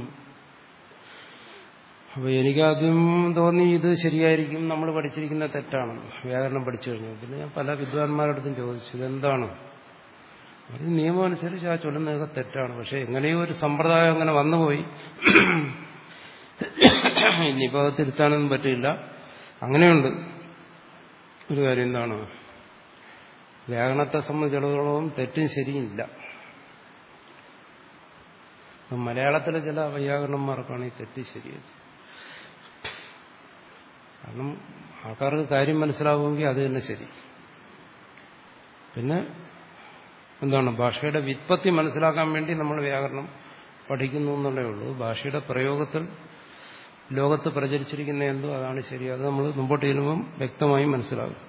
അപ്പൊ എനിക്കാദ്യം തോന്നി ഇത് ശരിയായിരിക്കും നമ്മൾ പഠിച്ചിരിക്കുന്ന തെറ്റാണെന്ന് വ്യാകരണം പഠിച്ചു കഴിഞ്ഞു പിന്നെ ഞാൻ പല വിദ്വാൻമാരുടെ അടുത്തും ചോദിച്ചു ഇതെന്താണ് അത് നിയമം അനുസരിച്ച് ആ ചൊല്ലുന്നതൊക്കെ തെറ്റാണ് പക്ഷെ എങ്ങനെയോ ഒരു സമ്പ്രദായം അങ്ങനെ വന്നുപോയി ഇനിയിപ്പോൾ അത് തിരുത്താനൊന്നും പറ്റില്ല അങ്ങനെയുണ്ട് ഒരു കാര്യം എന്താണ് വ്യാകരണത്തെ സംബന്ധിച്ചിടത്തോളം തെറ്റും ശരിയില്ല മലയാളത്തിലെ ചില വൈയാകരണന്മാർക്കാണ് ഈ തെറ്റ് ശരിയത് കാരണം ആൾക്കാർക്ക് കാര്യം മനസ്സിലാവുമെങ്കിൽ അത് തന്നെ ശരി പിന്നെ എന്താണ് ഭാഷയുടെ വിത്പത്തി മനസ്സിലാക്കാൻ വേണ്ടി നമ്മൾ വ്യാകരണം പഠിക്കുന്നു എന്നുള്ളേ ഉള്ളൂ ഭാഷയുടെ പ്രയോഗത്തിൽ ലോകത്ത് പ്രചരിച്ചിരിക്കുന്ന എന്തോ അതാണ് ശരി അത് നമ്മൾ മുമ്പോട്ട് ചെല്ലുമ്പം വ്യക്തമായി മനസ്സിലാകും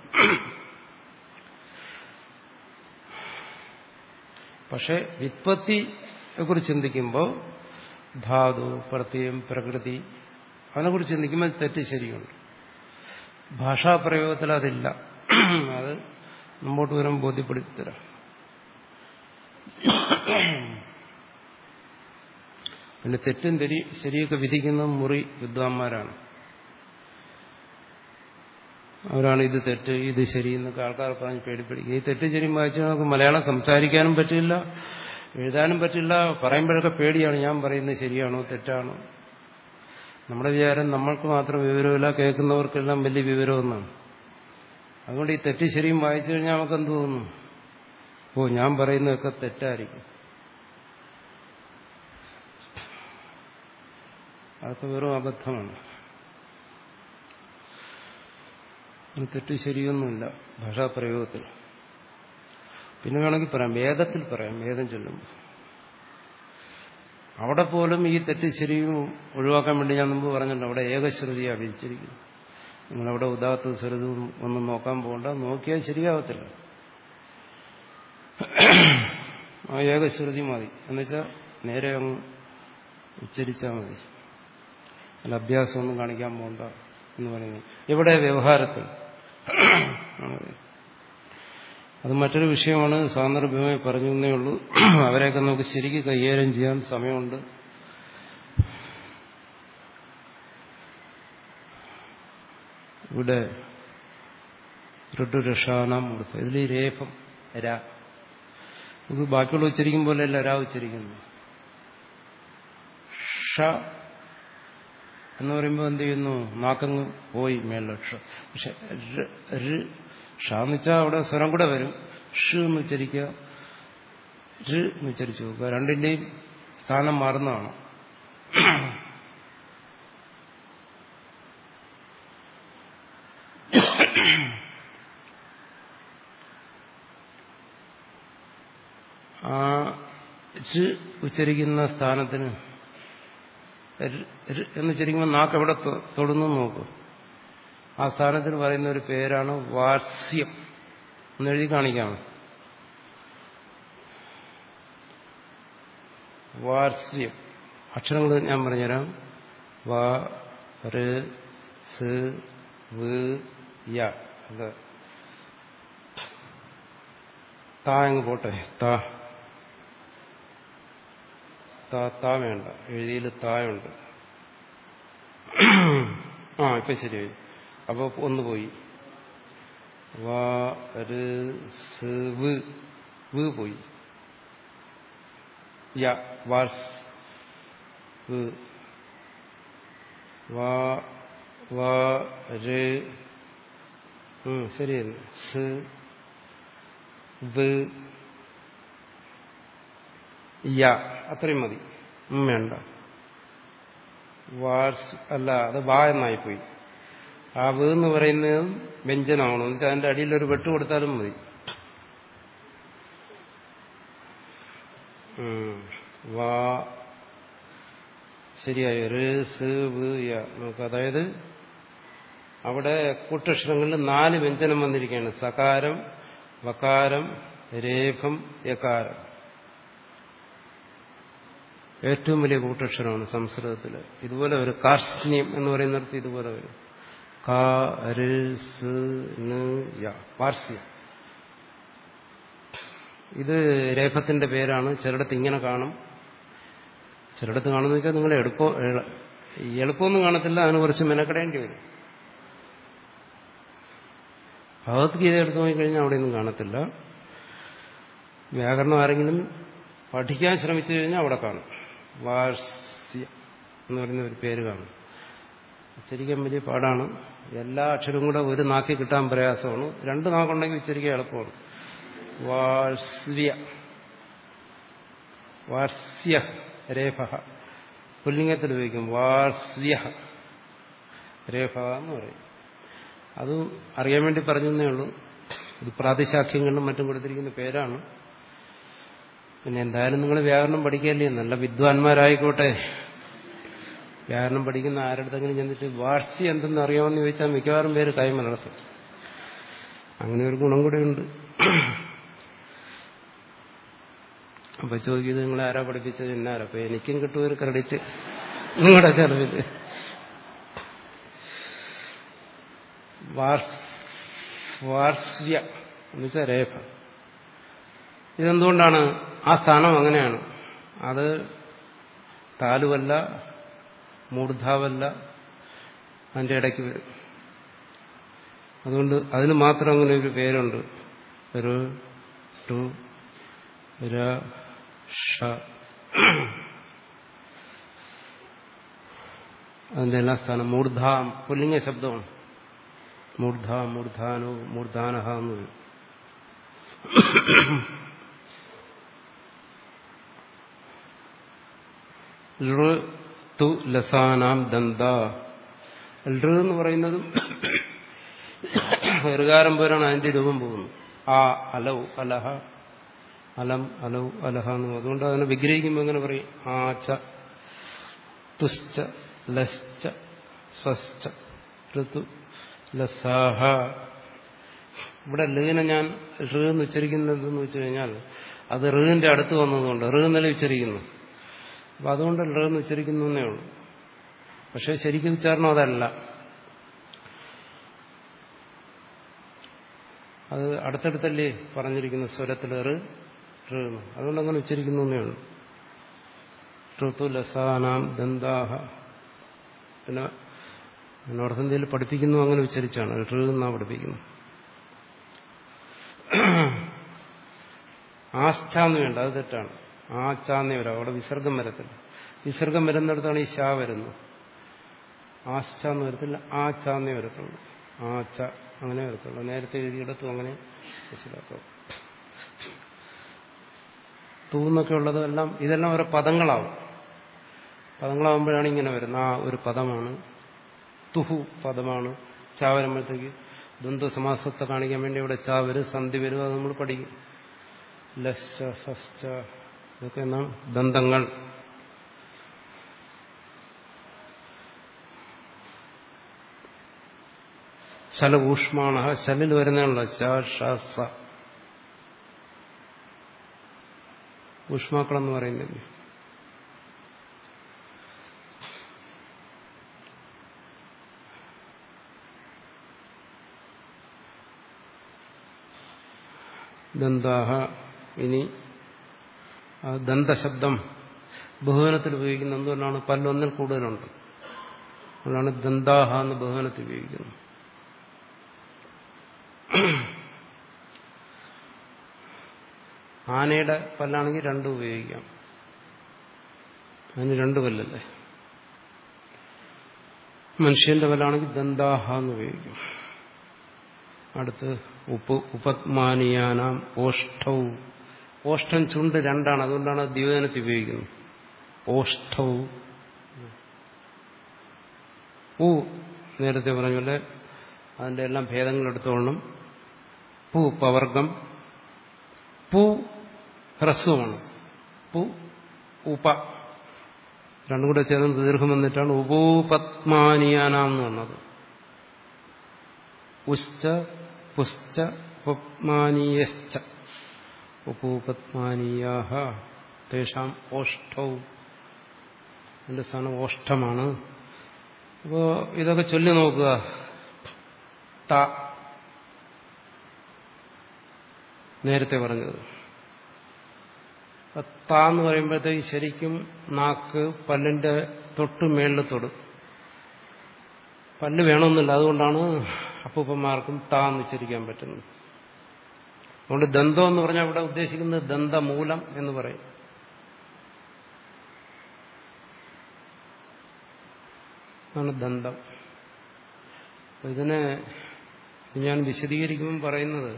പക്ഷെ വിത്പത്തിയെക്കുറിച്ച് ചിന്തിക്കുമ്പോൾ ധാതു പ്രത്യയം പ്രകൃതി അതിനെക്കുറിച്ച് ചിന്തിക്കുമ്പോൾ തെറ്റ് ശരിയുണ്ട് ഭാഷാപ്രയോഗത്തിൽ അതില്ല അത് മുമ്പോട്ട് വരുമ്പോൾ ബോധ്യപ്പെടുത്തിത്തരാം പിന്നെ തെറ്റും തെരി ശരിയൊക്കെ വിധിക്കുന്ന മുറി വിദ്വാൻമാരാണ് അവരാണ് ഇത് തെറ്റ് ഇത് ശരി എന്നൊക്കെ ആൾക്കാർ പറഞ്ഞ് പേടിപ്പിടിക്കുക ഈ തെറ്റ് ശരി വായിച്ചാൽ നമുക്ക് മലയാളം സംസാരിക്കാനും പറ്റില്ല എഴുതാനും പറ്റില്ല പറയുമ്പോഴൊക്കെ പേടിയാണ് ഞാൻ പറയുന്നത് ശരിയാണോ തെറ്റാണോ നമ്മുടെ വിചാരം നമ്മൾക്ക് മാത്രം വിവരമില്ല കേൾക്കുന്നവർക്കെല്ലാം വലിയ വിവരമെന്നാണ് അതുകൊണ്ട് ഈ തെറ്റ് ശരിയും വായിച്ചു കഴിഞ്ഞാൽ നമുക്ക് എന്ത് തോന്നുന്നു ഓ ഞാൻ പറയുന്നതൊക്കെ തെറ്റായിരിക്കും അതൊക്കെ വെറും അബദ്ധമാണ് തെറ്റ് ശരിയൊന്നുമില്ല ഭാഷാപ്രയോഗത്തിൽ പിന്നെ വേണമെങ്കിൽ പറയാം വേദത്തിൽ പറയാം വേദം ചൊല്ലുമ്പോൾ അവിടെ പോലും ഈ തെറ്റ് ശരിയും ഒഴിവാക്കാൻ വേണ്ടി ഞാൻ മുമ്പ് പറഞ്ഞിട്ടുണ്ട് അവിടെ ഏകശ്രുതിയാണ് വിധിച്ചിരിക്കുന്നു നിങ്ങളവിടെ ഉദാത്ത സ്വരതവും ഒന്നും നോക്കാൻ പോകണ്ട നോക്കിയാൽ ശരിയാവത്തില്ല ആ ഏകശ്രുതി മതി എന്നുവെച്ചാൽ നേരെ അങ്ങ് ഉച്ചരിച്ചാൽ മതി അല്ല അഭ്യാസമൊന്നും കാണിക്കാൻ പോകണ്ട എന്ന് പറയുന്നത് ഇവിടെ വ്യവഹാരത്തിൽ അത് മറ്റൊരു വിഷയമാണ് സാന്ദർഭ്യമായി പറഞ്ഞു എന്നേ ഉള്ളൂ അവരെയൊക്കെ നമുക്ക് ശരിക്ക് കൈകാര്യം ചെയ്യാൻ സമയമുണ്ട് ഇവിടെ ഋട്ടുരക്ഷാനാം കൊടുത്തു ഇതിൽ ഈ രേഫം രാ ഇത് ബാക്കിയുള്ള ഉച്ചരിക്കും പോലെയല്ല രാ ഉച്ചരിക്കുന്നു ഷ എന്ന് പറയുമ്പോൾ എന്ത് ചെയ്യുന്നു നാക്കങ്ങ് പോയി മേളിൽ പക്ഷെ ഷ എന്ന് വെച്ചാൽ അവിടെ സ്വരം കൂടെ വരും ഷ് എന്ന് ഉച്ചരിക്കുക ഋ എന്ന് ഉച്ചരിച്ചു നോക്കുക രണ്ടിന്റെയും സ്ഥാനം മാറുന്നതാണ് ആ ഋ ഉച്ചരിക്കുന്ന സ്ഥാനത്തിന് എന്ന് ഉച്ചരിക്കുമ്പോൾ നാക്ക് എവിടെ തൊടുന്നു നോക്കൂ ആ സ്ഥാനത്തിന് പറയുന്ന ഒരു പേരാണ് വാത്സ്യം എന്ന് എഴുതി കാണിക്കാം വാത്സ്യം അക്ഷരങ്ങൾ ഞാൻ പറഞ്ഞുതരാം വ ര് സ് വ് യ അത് താ അങ്ങ് പോട്ടെ താ താ താ വേണ്ട എഴുതിയിൽ തായുണ്ട് ആ ഇപ്പൊ ശരിയായി അപ്പൊ ഒന്ന് പോയി വാ ര് സ് വ് വ് പോയി യ വാർസ് വ് വാ വാ ര് ഉം, ശരിയല്ല സ് വ് യ അത്രയും മതി ഉം വേണ്ട വാർസ് അല്ല അത് വാ എന്നായിപ്പോയി ആ വ് എന്ന് പറയുന്നത് വ്യഞ്ജനമാണ് എന്നുവെച്ചാൽ അതിന്റെ അടിയിൽ ഒരു വെട്ട് കൊടുത്താലും മതി ഉം. വാ ശരിയായി റ് സ് വ് യ നമുക്ക് അതായത് അവിടെ കൂട്ടക്ഷരങ്ങളിൽ നാല് വ്യഞ്ജനം വന്നിരിക്കുകയാണ് സകാരം വകാരം രേഖം യകാരം ഏറ്റവും വലിയ കൂട്ടക്ഷരമാണ് സംസ്കൃതത്തിൽ ഇതുപോലെ ഒരു കാർഷ്ണ്യം എന്ന് പറയുന്നിടത്ത് ഇതുപോലെ വരും കാ ര് സ് ന് യ പാർസ്യം ഇത് രേഖത്തിന്റെ പേരാണ് ചിലയിടത്ത് ഇങ്ങനെ കാണും ചിലയിടത്ത് കാണുന്ന വെച്ചാൽ നിങ്ങൾ എളുപ്പം എള- എളുപ്പമൊന്നും കാണത്തില്ല അതിന് കുറച്ച് മെനക്കെടേണ്ടി വരും ഭഗവത്ഗീത എടുത്തു നോക്കിക്കഴിഞ്ഞാൽ അവിടെയൊന്നും കാണത്തില്ല വ്യാകരണം ആരെങ്കിലും പഠിക്കാൻ ശ്രമിച്ചു കഴിഞ്ഞാൽ അവിടെ കാണും വാർസ്യ എന്ന് പറയുന്ന ഒരു പേര് കാണും ഉച്ചരിക്കാൻ വലിയ പാടാണ് എല്ലാ അക്ഷരവും കൂടെ ഒരു നാക്കി കിട്ടാൻ പ്രയാസമാണ് രണ്ട് നാക്കുണ്ടെങ്കിൽ ഉച്ചരിക്കാൻ എളുപ്പമാണ് വാർസ്യ വാർസ്യ രേഫ പുല്ലിംഗത്തിൽ ഉപയോഗിക്കും വാർസ്യ രേഫ എന്ന് പറയും അത് അറിയാൻ വേണ്ടി പറഞ്ഞതേ ഉള്ളൂ ഇത് പ്രാതിശാഖ്യങ്ങളിലും മറ്റും കൊടുത്തിരിക്കുന്ന പേരാണ് പിന്നെ എന്തായാലും നിങ്ങൾ വ്യാകരണം പഠിക്കല്ലേ നല്ല വിദ്വാൻമാരായിക്കോട്ടെ വ്യാകരണം പഠിക്കുന്ന ആരുടെങ്കിലും ചെന്നിട്ട് വാർഷി എന്തെന്ന് അറിയാമെന്ന് ചോദിച്ചാൽ മിക്കവാറും പേര് കൈമലർത്തും അങ്ങനെ ഒരു ഗുണം കൂടെ ഉണ്ട് അപ്പൊ ചോദിക്കുന്നത് നിങ്ങൾ ആരാ പഠിപ്പിച്ചത് എന്നാരാ അപ്പൊ എനിക്കും കിട്ടും ഒരു ക്രെഡിറ്റ് നിങ്ങളുടെ ചെലവിൽ വാർസ്യ എന്ന് വെച്ചാൽ രേഖ ഇതെന്തുകൊണ്ടാണ് ആ സ്ഥാനം അങ്ങനെയാണ് അത് താലുവല്ല മൂർധാവല്ല അതിന്റെ ഇടയ്ക്ക് വരും അതുകൊണ്ട് അതിന് മാത്രം അങ്ങനെ ഒരു പേരുണ്ട് ഒരു ടു ര ഷ അതിന്റെ എല്ലാ സ്ഥാനം മൂർധാം പുല്ലിംഗ ശബ്ദമാണ് മൂർധ മൂർധാനോ മൂർധാനഹ എന്ന് വരും ലൃ തു ലസാനാം ദന്ത ലൃ എന്ന് പറയുന്നതും ഋകാരം പോലാണ് അതിന്റെ രൂപം പോകുന്നത് ആ അലൗ അലഹ അലം അലൗ അലഹ എന്ന് അതുകൊണ്ട് അതിനെ വിഗ്രഹിക്കുമ്പോൾ എങ്ങനെ പറയും ആ ച തുശ്ച ലശ്ച സശ്ച ഋതു ലസാഹ ഇവിടെ ലീനെ ഞാൻ ഋ എന്ന് ഉച്ചരിക്കുന്നതെന്ന് വെച്ച് കഴിഞ്ഞാൽ അത് ഋവിന്റെ അടുത്ത് വന്നതുകൊണ്ട് ഋ എന്നല്ല ഉച്ചരിക്കുന്നു അപ്പൊ അതുകൊണ്ട് ഋ എന്ന് ഉച്ചരിക്കുന്നു എന്നേ ഉള്ളൂ പക്ഷെ ശരിക്കും ഉച്ചാരണം അതല്ല അത് അടുത്തടുത്തല്ലേ പറഞ്ഞിരിക്കുന്ന സ്വരത്തിൽ ഋ ഋ എന്ന് അതുകൊണ്ട് അങ്ങനെ ഉച്ചരിക്കുന്നു എന്നേ ഉള്ളൂ ഋതു ലസാനാം ദന്താഹ പിന്നെ നോർത്ത് ഇന്ത്യയിൽ പഠിപ്പിക്കുന്നു അങ്ങനെ ഉച്ചരിച്ചാണ് ഋ എന്നാ പഠിപ്പിക്കുന്നു ആശ്ചാന്ന് വേണ്ട അത് തെറ്റാണ് ആച്ചാന്നേ വരാം അവിടെ വിസർഗം വരത്തില്ല വിസർഗം വരുന്നിടത്താണ് ഈ ശാ വരുന്നത് ആശ്ചാന്ന് വരത്തില്ല ആച്ചാന്നേ വരത്തുള്ളൂ ആച്ച അങ്ങനെ വരത്തുള്ളൂ നേരത്തെ എഴുതിയിടത്തും അങ്ങനെ മനസ്സിലാക്കാം തൂന്നൊക്കെ ഉള്ളതെല്ലാം ഇതെല്ലാം ഓരോ പദങ്ങളാവും പദങ്ങളാവുമ്പോഴാണ് ഇങ്ങനെ വരുന്നത് ആ ഒരു പദമാണ് തുഹു പദമാണ് ചാ വരുമ്പോഴത്തേക്ക് ദ്വന്ദ്സമാസത്തെ കാണിക്കാൻ വേണ്ടി ഇവിടെ ചാ വരും സന്ധി വരും അത് നമ്മൾ പഠിക്കും ലശ്ച സശ്ച ഇതൊക്കെ എന്നാണ് ദന്തങ്ങൾ ശല ഊഷ്മാണ ശലിൽ വരുന്നതാണല്ലോ ച ഷ സ ഊഷ്മാക്കളെന്ന് പറയുന്നില്ല ദന്താഹ ഇനി ആ ദന്തശബ്ദം ബഹുവനത്തിൽ ഉപയോഗിക്കുന്നത് എന്തുകൊണ്ടാണ് പല്ലൊന്നിൽ കൂടുതലുണ്ട് അതുകൊണ്ടാണ് ദന്താഹ എന്ന് ബഹുവനത്തിൽ ഉപയോഗിക്കുന്നത് ആനയുടെ പല്ലാണെങ്കിൽ രണ്ടും ഉപയോഗിക്കാം അതിന് രണ്ട് പല്ലല്ലേ മനുഷ്യന്റെ പലാണെങ്കിൽ ദന്താഹ എന്ന് ഉപയോഗിക്കും അടുത്ത് ഉപ്പ് ഉപത്മാനിയാനാം ഓഷ്ടവും ഓഷ്ടം ചുണ്ട് രണ്ടാണ് അതുകൊണ്ടാണ് ദ്യോജനത്തിൽ ഉപയോഗിക്കുന്നത് ഓഷ്ടവും പൂ നേരത്തെ പറഞ്ഞ പോലെ അതിന്റെ എല്ലാം ഭേദങ്ങൾ എടുത്തോളണം പൂ പവർഗം പൂ ഹ്രസ്വമാണ് പൂ ഉപ രണ്ടും കൂടെ ചേർന്ന് ദീർഘം വന്നിട്ടാണ് ഉപൂപത്മാനിയാനാം എന്ന് പറഞ്ഞത് ഉശ്ച പുശ്ച ഉപത്മാനീയശ്ച ഉപൂപത്മാനീയാഹ തേഷാം ഓഷ്ടവും എന്റെ സ്ഥാനം ഓഷ്ടമാണ് അപ്പോ ഇതൊക്കെ ചൊല്ലി നോക്കുക ത നേരത്തെ പറഞ്ഞത് ത എന്ന് പറയുമ്പോഴത്തേക്ക് ശരിക്കും നാക്ക് പല്ലിന്റെ തൊട്ട് മേളിൽ തൊടും പല്ല് വേണമെന്നില്ല അതുകൊണ്ടാണ് അപ്പൂപ്പന്മാർക്കും താ എന്ന് ഉച്ചരിക്കാൻ പറ്റുന്നത് അതുകൊണ്ട് ദന്തം എന്ന് പറഞ്ഞാൽ ഇവിടെ ഉദ്ദേശിക്കുന്നത് ദന്തമൂലം എന്ന് പറയും ആണ് ദന്തം ഇതിനെ ഞാൻ വിശദീകരിക്കുമ്പം പറയുന്നത്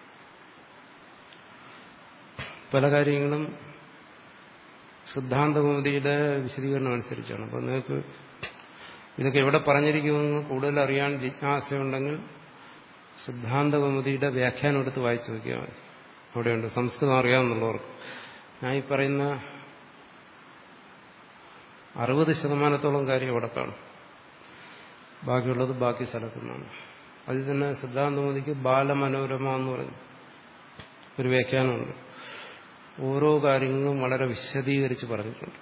പല കാര്യങ്ങളും സിദ്ധാന്തമതിയുടെ വിശദീകരണം അനുസരിച്ചാണ് അപ്പോൾ നിങ്ങൾക്ക് ഇതൊക്കെ എവിടെ പറഞ്ഞിരിക്കുമെന്ന് കൂടുതൽ അറിയാൻ ജിജ്ഞാസയുണ്ടെങ്കിൽ സിദ്ധാന്തകൗമുദിയുടെ വ്യാഖ്യാനം എടുത്ത് വായിച്ചു നോക്കിയാൽ മതി അവിടെയുണ്ട് സംസ്കൃതം അറിയാമെന്നുള്ളവർക്ക് ഞാൻ ഈ പറയുന്ന അറുപത് ശതമാനത്തോളം കാര്യം അവിടെ കാണും ബാക്കിയുള്ളത് ബാക്കി സ്ഥലത്തുനിന്നാണ് അതിൽ തന്നെ സിദ്ധാന്തമതിക്ക് ബാലമനോരമ എന്ന് പറഞ്ഞു ഒരു വ്യാഖ്യാനമുണ്ട് ഓരോ കാര്യങ്ങളും വളരെ വിശദീകരിച്ച് പറഞ്ഞിട്ടുണ്ട്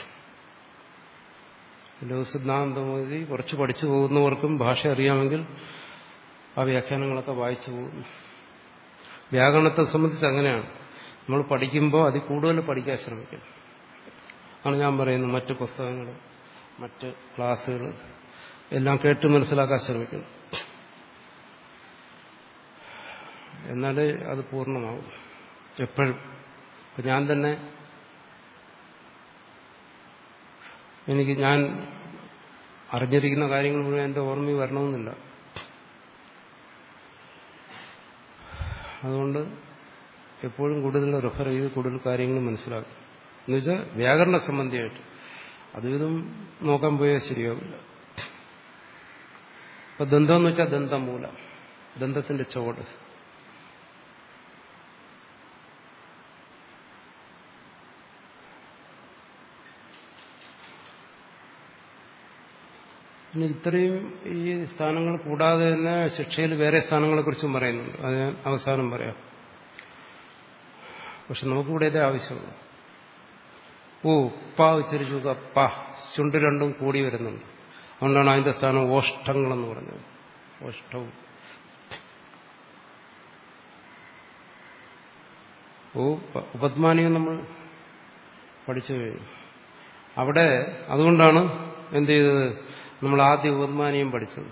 ലോകസിദ്ധാന്തമതി കുറച്ച് പഠിച്ചു പോകുന്നവർക്കും ഭാഷ അറിയാമെങ്കിൽ ആ വ്യാഖ്യാനങ്ങളൊക്കെ വായിച്ചു പോകുന്നു വ്യാകരണത്തെ സംബന്ധിച്ച് അങ്ങനെയാണ് നമ്മൾ പഠിക്കുമ്പോൾ അതിൽ കൂടുതൽ പഠിക്കാൻ ശ്രമിക്കണം ആണ് ഞാൻ പറയുന്നത് മറ്റ് പുസ്തകങ്ങൾ മറ്റ് ക്ലാസ്സുകൾ എല്ലാം കേട്ട് മനസ്സിലാക്കാൻ ശ്രമിക്കണം എന്നാലേ അത് പൂർണ്ണമാകും എപ്പോഴും ഇപ്പം ഞാൻ തന്നെ എനിക്ക് ഞാൻ അറിഞ്ഞിരിക്കുന്ന കാര്യങ്ങൾ മുഴുവൻ എൻ്റെ ഓർമ്മയിൽ വരണമെന്നില്ല അതുകൊണ്ട് എപ്പോഴും കൂടുതൽ റെഫർ ചെയ്ത് കൂടുതൽ കാര്യങ്ങൾ മനസ്സിലാക്കും എന്നുവെച്ചാൽ വ്യാകരണ സംബന്ധിയായിട്ട് അതും ഇതും നോക്കാൻ പോയാൽ ശരിയാവില്ല ഇപ്പൊ ദന്തം എന്ന് വെച്ചാൽ ദന്തമൂലം ദന്തത്തിന്റെ ചുവട് പിന്നെ ഇത്രയും ഈ സ്ഥാനങ്ങൾ കൂടാതെ തന്നെ ശിക്ഷയിൽ വേറെ സ്ഥാനങ്ങളെ കുറിച്ചും പറയുന്നുണ്ട് അത് ഞാൻ അവസാനം പറയാം പക്ഷെ നമുക്കിവിടെ ഇതേ ആവശ്യമുള്ളൂ ഓ പ ഉച്ചരിച്ചു പ ചുണ്ട് രണ്ടും കൂടി വരുന്നുണ്ട് അതുകൊണ്ടാണ് അതിന്റെ സ്ഥാനം ഓഷ്ടങ്ങളെന്ന് പറഞ്ഞത് ഓഷ്ടവും ഓ ഉപത്മാനിയും നമ്മൾ പഠിച്ചു കഴിഞ്ഞു അവിടെ അതുകൊണ്ടാണ് എന്ത് ചെയ്തത് നമ്മൾ ആദ്യം ഉപത്മാനിയും പഠിച്ചത്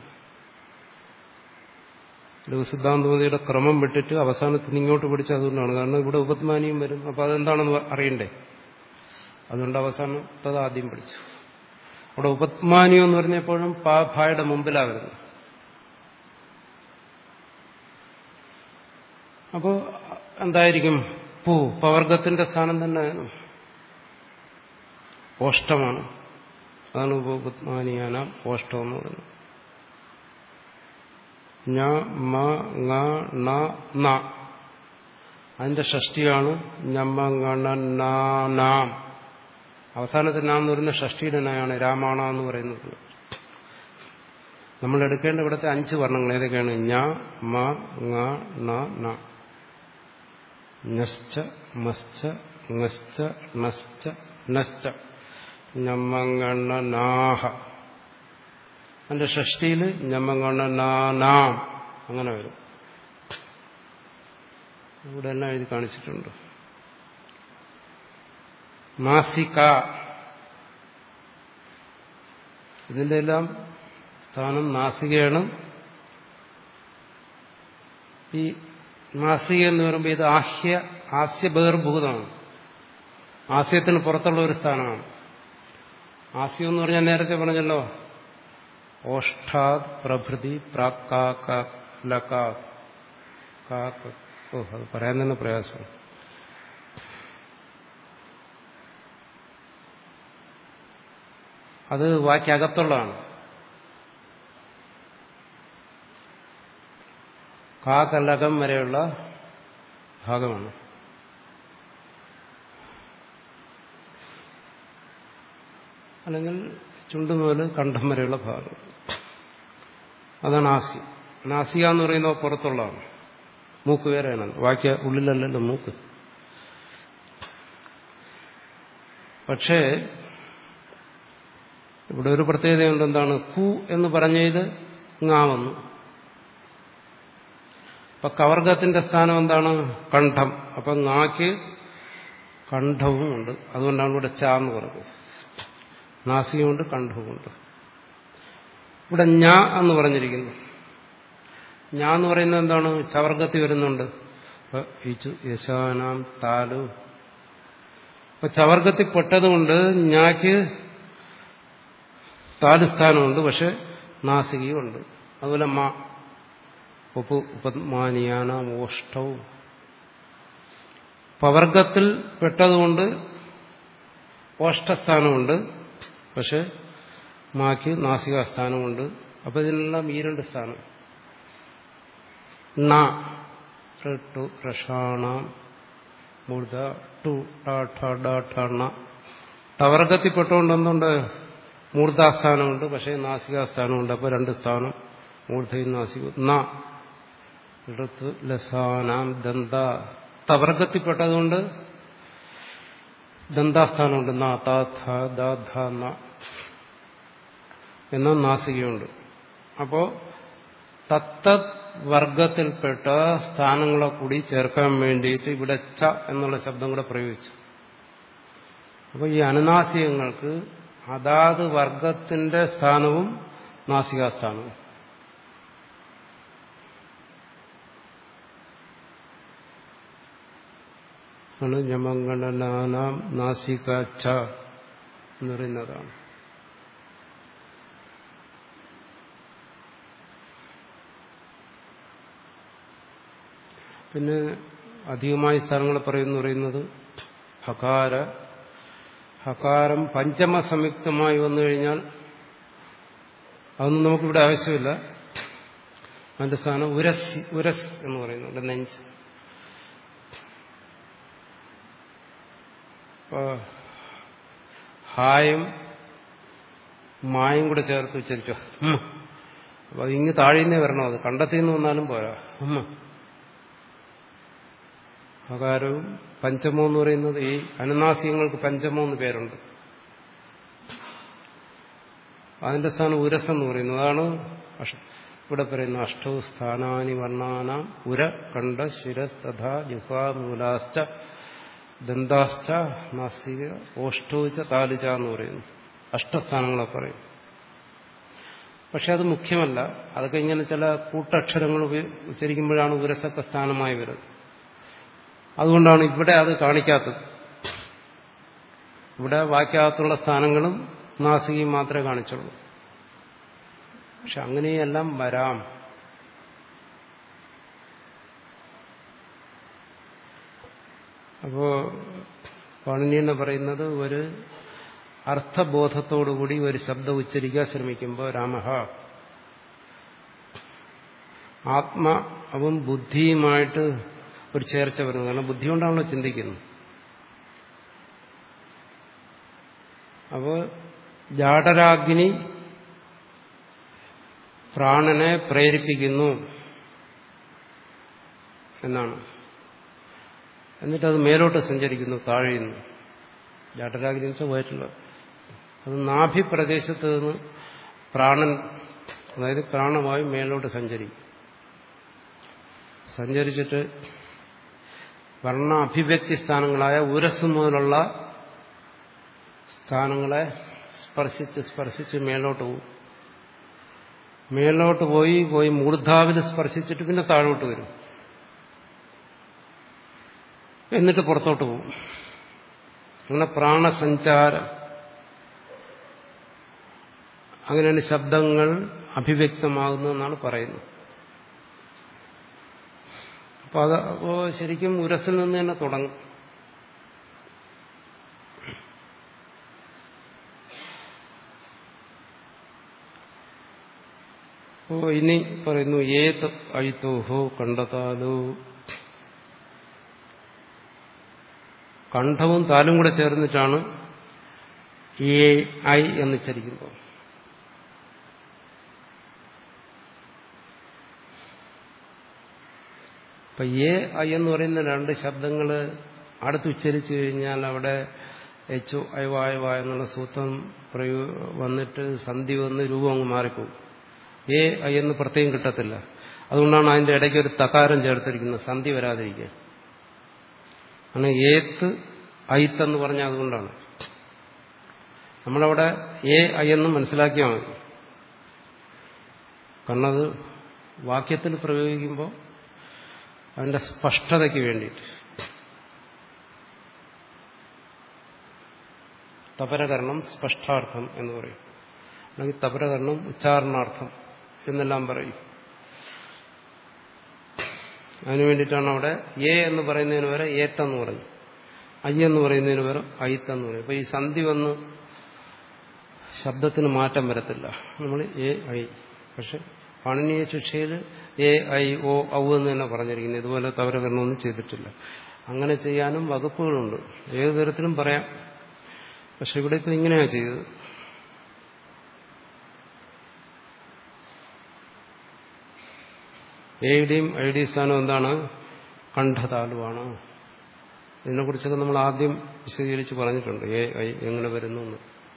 ലഘുസിദ്ധാന്തമതിയുടെ ക്രമം വിട്ടിട്ട് അവസാനത്തിന് ഇങ്ങോട്ട് പഠിച്ചത് അതുകൊണ്ടാണ് കാരണം ഇവിടെ ഉപത്മാനിയും വരും അപ്പോൾ അതെന്താണെന്ന് അറിയണ്ടേ അതുകൊണ്ട് അവസാനത്തത് ആദ്യം പഠിച്ചു അവിടെ ഉപത്മാനിയം എന്ന് പറഞ്ഞപ്പോഴും പാഭായുടെ മുമ്പിലാണ് വരുന്നത് അപ്പോൾ എന്തായിരിക്കും പൂ പവർഗത്തിന്റെ സ്ഥാനം തന്നെ ഓഷ്ടമാണ് അതാണ് ഉപപത്മാനിയാന ഓഷ്ടം എന്ന് പറയുന്നത് ഞ മ ങ ണ ന അതിന്റെ ഷഷ്ടിയാണ് ഞമ്മ ഗണ നാം അവസാനത്തെ നാം എന്ന് പറയുന്ന ഷഷ്ടിയുടെ നായാണ് രാമാണ എന്ന് പറയുന്നത് നമ്മൾ എടുക്കേണ്ട ഇവിടുത്തെ അഞ്ച് വർണ്ണങ്ങൾ ഏതൊക്കെയാണ് ഞ മ ങ ണ ന ഞശ്ച മശ്ച ങശ്ച നശ്ച നശ്ച ഞമ്മങ്ങണ്ണ നാഹ അതിന്റെ ഷഷ്ടിയിൽ ഞമ്മങ്ങണ്ണ നാം അങ്ങനെ വരും ഇവിടെ എല്ലാം എഴുതി കാണിച്ചിട്ടുണ്ട് മാസിക ഇതിന്റെ എല്ലാം സ്ഥാനം നാസികയാണ് ഈ നാസിക എന്ന് പറയുമ്പോൾ ഇത് ആഹ്യ ആസ്യ ബഹിർഭൂതമാണ് ആസ്യത്തിന് പുറത്തുള്ള ഒരു സ്ഥാനമാണ് ആസ്യം എന്ന് പറഞ്ഞാൽ നേരത്തെ പറഞ്ഞല്ലോ ഓഷ്ടാത് പ്രഭൃതി പ്രാക്കാ ഓ അത് പറയാൻ തന്നെ പ്രയാസമാണ് അത് വാക്യകത്തുള്ളതാണ് കാകലകം വരെയുള്ള ഭാഗമാണ് അല്ലെങ്കിൽ ചുണ്ടു മുതൽ കണ്ഠം വരെയുള്ള ഭാഗം അതാണ് ആസി നാസിക എന്ന് പറയുന്നത് പുറത്തുള്ളതാണ് മൂക്ക് വേറെയാണ് വാക്യ ഉള്ളിലല്ലല്ലോ മൂക്ക് പക്ഷേ ഇവിടെ ഒരു പ്രത്യേകതയുണ്ട് എന്താണ് കു എന്ന് പറഞ്ഞത് ങാവന്നു അപ്പൊ കവർഗത്തിന്റെ സ്ഥാനം എന്താണ് കണ്ഠം അപ്പൊ ങാക്ക് കണ്ഠവും ഉണ്ട് അതുകൊണ്ടാണ് ഇവിടെ ച എന്ന് പറഞ്ഞത് നാസികമുണ്ട് കണ്ഠവുമുണ്ട് ഇവിടെ ഞാ എന്ന് പറഞ്ഞിരിക്കുന്നു ഞാ എന്ന് പറയുന്നത് എന്താണ് ചവർഗത്തിൽ വരുന്നുണ്ട് യശാനാം താലു അപ്പൊ ചവർഗത്തിൽ പെട്ടതുകൊണ്ട് ഞാക്ക് താലുസ്ഥാനമുണ്ട് പക്ഷെ നാസികയുമുണ്ട് അതുപോലെ മാ ഉപ്പ് ഉപമാനിയാന ഓഷ്ടവും പവർഗത്തിൽ പെട്ടതുകൊണ്ട് ഓഷ്ടസ്ഥാനമുണ്ട് പക്ഷെ മാക്ക് നാസികാസ്ഥാനമുണ്ട് അപ്പൊ ഇതിനെല്ലാം ഈ രണ്ട് സ്ഥാനം ണ ടു പ്രഷാണാം മൂർധ ടു ഠ ടവർഗത്തിൽ പെട്ടുകൊണ്ട് എന്തുണ്ട് മൂർധാസ്ഥാനമുണ്ട് പക്ഷേ നാസികാസ്ഥാനമുണ്ട് അപ്പോൾ രണ്ട് സ്ഥാനം മൂർധയും നാസിക ന ഋത്ത് ലസാനാം ദന്ത തവർഗത്തിൽപ്പെട്ടതുകൊണ്ട് ദന്താസ്ഥാനമുണ്ട് ന താ ഥ ദ ധ ന എന്ന നാസികയുണ്ട് അപ്പോ തത്തത് വർഗത്തിൽപ്പെട്ട സ്ഥാനങ്ങളെ കൂടി ചേർക്കാൻ വേണ്ടിയിട്ട് ഇവിടെ ച എന്നുള്ള ശബ്ദം കൂടെ പ്രയോഗിച്ചു അപ്പോൾ ഈ അനുനാസികങ്ങൾക്ക് അതാത് വർഗത്തിന്റെ സ്ഥാനവും നാസികാസ്ഥാനവും ആണ് ജമംഗളനാനാം നാസിക ഛ എന്ന് പറയുന്നതാണ് പിന്നെ അധികമായി സ്ഥലങ്ങൾ പറയുന്നു പറയുന്നത് ഹകാര ഹകാരം പഞ്ചമ സംയുക്തമായി വന്നു കഴിഞ്ഞാൽ അതൊന്നും നമുക്കിവിടെ ആവശ്യമില്ല അതിന്റെ സ്ഥാനം ഉരസ് ഉരസ് എന്ന് പറയുന്നുണ്ട് നെഞ്ച് ഹായും മായും കൂടെ ചേർത്ത് ഉച്ചരിച്ചോ അപ്പൊ ഇങ്ങ് താഴേന്നേ വരണം അത് കണ്ടെത്തി നിന്ന് വന്നാലും പോരാ ഉമ്മ ഹകാരവും പഞ്ചമോ എന്ന് പറയുന്നത് ഈ അനുനാസികങ്ങൾക്ക് പഞ്ചമോ എന്ന് പേരുണ്ട് അതിന്റെ സ്ഥാനം ഉരസെന്ന് പറയുന്നു അതാണ് ഇവിടെ പറയുന്ന അഷ്ടൗ സ്ഥാനാനി വർണ്ണാനാം ഉര കണ്ഠ ശിരസ് തഥാ ജുഹാമൂലാശ്ച ദന്താശ്ച നാസിക ഓഷ്ടോച്ച താലിച്ച എന്ന് പറയുന്നു അഷ്ടസ്ഥാനങ്ങളെ പറയും പക്ഷെ അത് മുഖ്യമല്ല അതൊക്കെ ഇങ്ങനെ ചില കൂട്ടക്ഷരങ്ങൾ ഉച്ചരിക്കുമ്പോഴാണ് ഉരസൊക്കെ സ്ഥാനമായി വരുന്നത് അതുകൊണ്ടാണ് ഇവിടെ അത് കാണിക്കാത്തത് ഇവിടെ വാക്യകത്തുള്ള സ്ഥാനങ്ങളും നാസികയും മാത്രമേ കാണിച്ചുള്ളൂ പക്ഷെ അങ്ങനെയെല്ലാം വരാം അപ്പോ പാണിനി എന്ന് പറയുന്നത് ഒരു അർത്ഥബോധത്തോടുകൂടി ഒരു ശബ്ദം ഉച്ചരിക്കാൻ ശ്രമിക്കുമ്പോൾ രാമഹ ആത്മാവും ബുദ്ധിയുമായിട്ട് ഒരു ചേർച്ച വരുന്നത് കാരണം ബുദ്ധി കൊണ്ടാണല്ലോ ചിന്തിക്കുന്നത് അപ്പോൾ ജാഠരാഗ്നി പ്രാണനെ പ്രേരിപ്പിക്കുന്നു എന്നാണ് എന്നിട്ടത് മേലോട്ട് സഞ്ചരിക്കുന്നു താഴെയുന്നു ജാഠരാഗ്നി വെച്ചാൽ വയറ്റില്ല അത് നാഭി പ്രദേശത്ത് നിന്ന് പ്രാണൻ അതായത് പ്രാണവായു മേലോട്ട് സഞ്ചരിക്കും സഞ്ചരിച്ചിട്ട് വർണ്ണ അഭിവ്യക്തി സ്ഥാനങ്ങളായ ഉരസ് മുതലുള്ള സ്ഥാനങ്ങളെ സ്പർശിച്ച് സ്പർശിച്ച് മേലോട്ട് പോകും മേലോട്ട് പോയി പോയി മൂർധാവിൽ സ്പർശിച്ചിട്ട് പിന്നെ താഴോട്ട് വരും എന്നിട്ട് പുറത്തോട്ട് പോകും അങ്ങനെ പ്രാണസഞ്ചാരം അങ്ങനെയാണ് ശബ്ദങ്ങൾ അഭിവ്യക്തമാകുന്നതെന്നാണ് പറയുന്നത് അപ്പൊ അത് അപ്പോ ശരിക്കും ഉരസിൽ നിന്ന് തന്നെ തുടങ്ങും ഓ ഇനി പറയുന്നു ഏത് അഴിത്തോഹോ കണ്ടെത്താലോ കണ്ഠവും താലും കൂടെ ചേർന്നിട്ടാണ് എ ഐ എന്ന് ചരിക്കുമ്പോൾ അപ്പൊ എ ഐ എന്ന് പറയുന്ന രണ്ട് ശബ്ദങ്ങൾ അടുത്ത് ഉച്ചരിച്ചു കഴിഞ്ഞാൽ അവിടെ എച്ച് ഐ വായ വായ എന്നുള്ള സൂത്രം പ്രയോ വന്നിട്ട് സന്ധി വന്ന് രൂപം അങ്ങ് മാറിപ്പോകും എ ഐ എന്ന് പ്രത്യേകം കിട്ടത്തില്ല അതുകൊണ്ടാണ് അതിന്റെ ഇടയ്ക്ക് ഒരു തകാരം ചേർത്തിരിക്കുന്നത് സന്ധി വരാതിരിക്കാൻ ആണ് ഏത്ത് ഐത്തെന്ന് പറഞ്ഞാൽ അതുകൊണ്ടാണ് നമ്മളവിടെ എ ഐ എന്ന് മനസ്സിലാക്കിയാൽ മതി കാരണം അത് വാക്യത്തിൽ പ്രയോഗിക്കുമ്പോൾ അതിന്റെ സ്പഷ്ടതയ്ക്ക് വേണ്ടിയിട്ട് തപരകരണം സ്പഷ്ടാർത്ഥം എന്ന് പറയും അല്ലെങ്കിൽ തപരകരണം ഉച്ചാരണാർത്ഥം എന്നെല്ലാം പറയും അതിനു വേണ്ടിയിട്ടാണ് അവിടെ എ എന്ന് പറയുന്നതിന് വരെ ഏത്തെന്ന് പറഞ്ഞു ഐ എന്ന് പറയുന്നതിന് വരെ ഐത്തെന്ന് പറയും അപ്പൊ ഈ സന്ധി വന്ന് ശബ്ദത്തിന് മാറ്റം വരത്തില്ല നമ്മൾ എ ഐ പക്ഷെ പാണിനീയ ശിക്ഷയിൽ എ ഐ ഒ ഔ എന്ന് തന്നെ പറഞ്ഞിരിക്കുന്നത് ഇതുപോലെ തവരകരണമൊന്നും ചെയ്തിട്ടില്ല അങ്ങനെ ചെയ്യാനും വകുപ്പുകളുണ്ട് ഏതു തരത്തിലും പറയാം പക്ഷെ ഇവിടെ ഇപ്പം ഇങ്ങനെയാണ് ചെയ്തത് എയുടെയും ഐഡിയ സ്ഥാനം എന്താണ് കണ്ഠതാലുവാണ് ഇതിനെക്കുറിച്ചൊക്കെ നമ്മൾ ആദ്യം വിശദീകരിച്ച് പറഞ്ഞിട്ടുണ്ട് എ ഐ എങ്ങനെ വരുന്നു എന്ന്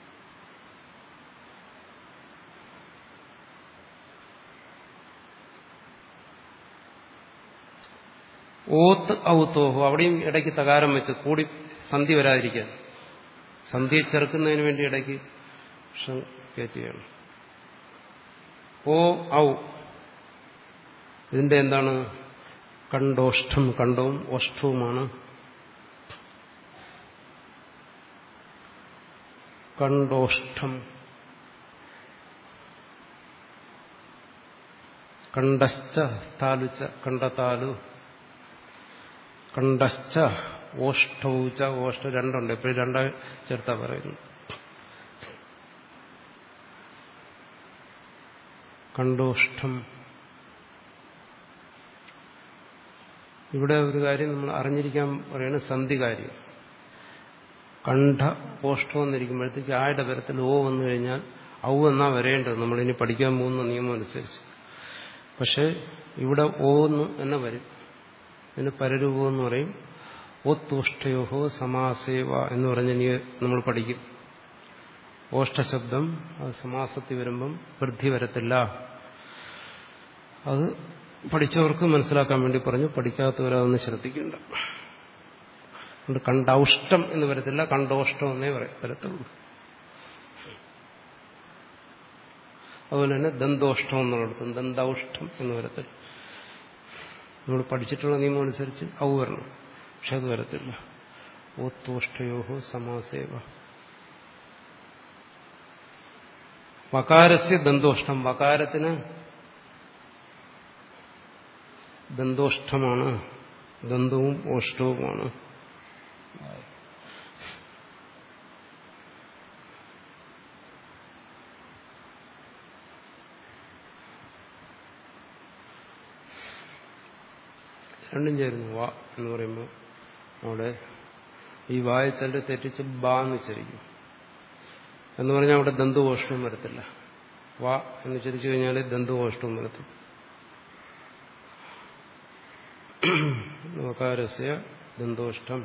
ഓത്ത് ഔത്തോഹോ അവിടെയും ഇടയ്ക്ക് തകാരം വെച്ച് കൂടി സന്ധി വരാതിരിക്കാൻ സന്ധിയെ ചെറുക്കുന്നതിന് വേണ്ടി ഇടയ്ക്ക് കയറ്റുകയാണ് ഓ ഔ ഇതിന്റെ എന്താണ് കണ്ടോഷ്ടം കണ്ടവും ഓഷ്ടവുമാണ് കണ്ടോഷ്ടം കണ്ടശ്ച താലുച്ച കണ്ടതാലു കണ്ടശ്ച ഓഷ്ടൗച്ച ഓഷ്ട രണ്ടുണ്ട് ഇപ്പോഴും രണ്ട ചേർത്താ പറയുന്നു കണ്ടോഷ്ടം ഇവിടെ ഒരു കാര്യം നമ്മൾ അറിഞ്ഞിരിക്കാൻ പറയുന്നത് സന്ധി കാര്യം കണ്ഠ ഓഷ്ടം എന്നിരിക്കുമ്പോഴത്തേക്ക് ആയുടെ പരത്തിൽ ഓ വന്നു കഴിഞ്ഞാൽ ഔ എന്നാ വരേണ്ടത് നമ്മളിനി പഠിക്കാൻ പോകുന്ന നിയമം അനുസരിച്ച് പക്ഷെ ഇവിടെ ഓ എന്ന് തന്നെ വരും ഇതിന് പരരൂപം എന്ന് പറയും ഓത്തുഷ്ടയോഹോ സമാസേവ എന്ന് പറഞ്ഞ് ഇനി നമ്മൾ പഠിക്കും ഓഷ്ടശബ്ദം അത് സമാസത്തിൽ വരുമ്പം വൃദ്ധി വരത്തില്ല അത് പഠിച്ചവർക്ക് മനസ്സിലാക്കാൻ വേണ്ടി പറഞ്ഞു പഠിക്കാത്തവരതൊന്ന് ശ്രദ്ധിക്കണ്ട അതുകൊണ്ട് കണ്ടൗഷ്ടം എന്ന് വരത്തില്ല കണ്ടോഷ്ടം എന്നേ വരത്തുള്ളൂ അതുപോലെ തന്നെ ദന്തോഷ്ടം എന്നുള്ളിടത്തും ദന്തൗഷ്ടം എന്ന് വരത്തില്ല നമ്മൾ പഠിച്ചിട്ടുള്ള നിയമം അനുസരിച്ച് ഔ വരണം പക്ഷെ അത് വരത്തില്ല ഓത്തോഷ്ടയോഹോ സമാസേവ വകാരസ്യ ദന്തോഷ്ടം വകാരത്തിന് ദന്തോഷ്ടമാണ് ദന്തവും ഓഷ്ടവുമാണ് രണ്ടും ചേരുന്നു വാ എന്ന് പറയുമ്പോൾ അവിടെ ഈ വായച്ചല് തെറ്റിച്ച് ബാ എന്ന് ഉച്ചരിക്കും എന്ന് പറഞ്ഞാൽ അവിടെ ദന്തുകോഷ്ടവും വരത്തില്ല വാ എന്ന് ഉച്ചരിച്ചു കഴിഞ്ഞാൽ ദന്തുകോഷ്ടവും വരത്തില്ല നകാരസ്യ ദന്തോഷ്ടം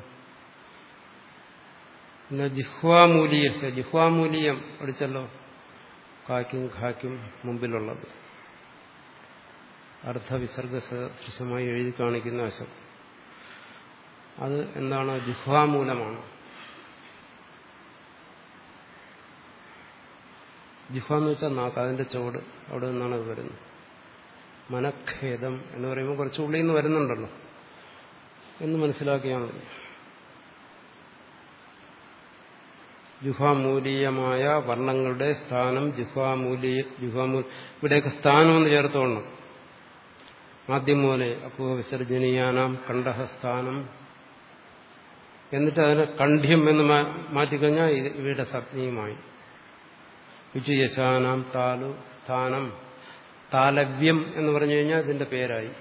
പിന്നെ ജിഹ്വാമൂലീയസ്യ ജിഹ്വാമൂലീയം പഠിച്ചല്ലോ കാക്കും ഖാക്കും മുമ്പിലുള്ളത് അർദ്ധവിസർഗ സദൃശമായി എഴുതി കാണിക്കുന്ന വശം അത് എന്താണ് ജിഹ്വാമൂലമാണ് ജിഹ്വ എന്ന് വെച്ചാൽ നാക്ക് അതിന്റെ ചുവട് അവിടെ നിന്നാണ് അത് വരുന്നത് മനഖേദം എന്ന് പറയുമ്പോൾ കുറച്ച് ഉള്ളിൽ നിന്ന് വരുന്നുണ്ടല്ലോ എന്ന് മനസ്സിലാക്കിയാൽ മതി ജുഹാമൂലീയമായ വർണ്ണങ്ങളുടെ സ്ഥാനം ജുഹാമൂലീയ ജുഹാമൂ ഇവിടെയൊക്കെ സ്ഥാനം എന്ന് ചേർത്തോണം ആദ്യം പോലെ അപ്പുവ വിസർജനീയാനാം കണ്ഠസ്ഥാനം എന്നിട്ട് അതിനെ കണ്ഠ്യം എന്ന് മാറ്റിക്കഴിഞ്ഞാൽ ഇവയുടെ സപ്നിയുമായി വിജയശാനാം താലു സ്ഥാനം താലവ്യം എന്ന് പറഞ്ഞു കഴിഞ്ഞാൽ ഇതിന്റെ പേരായി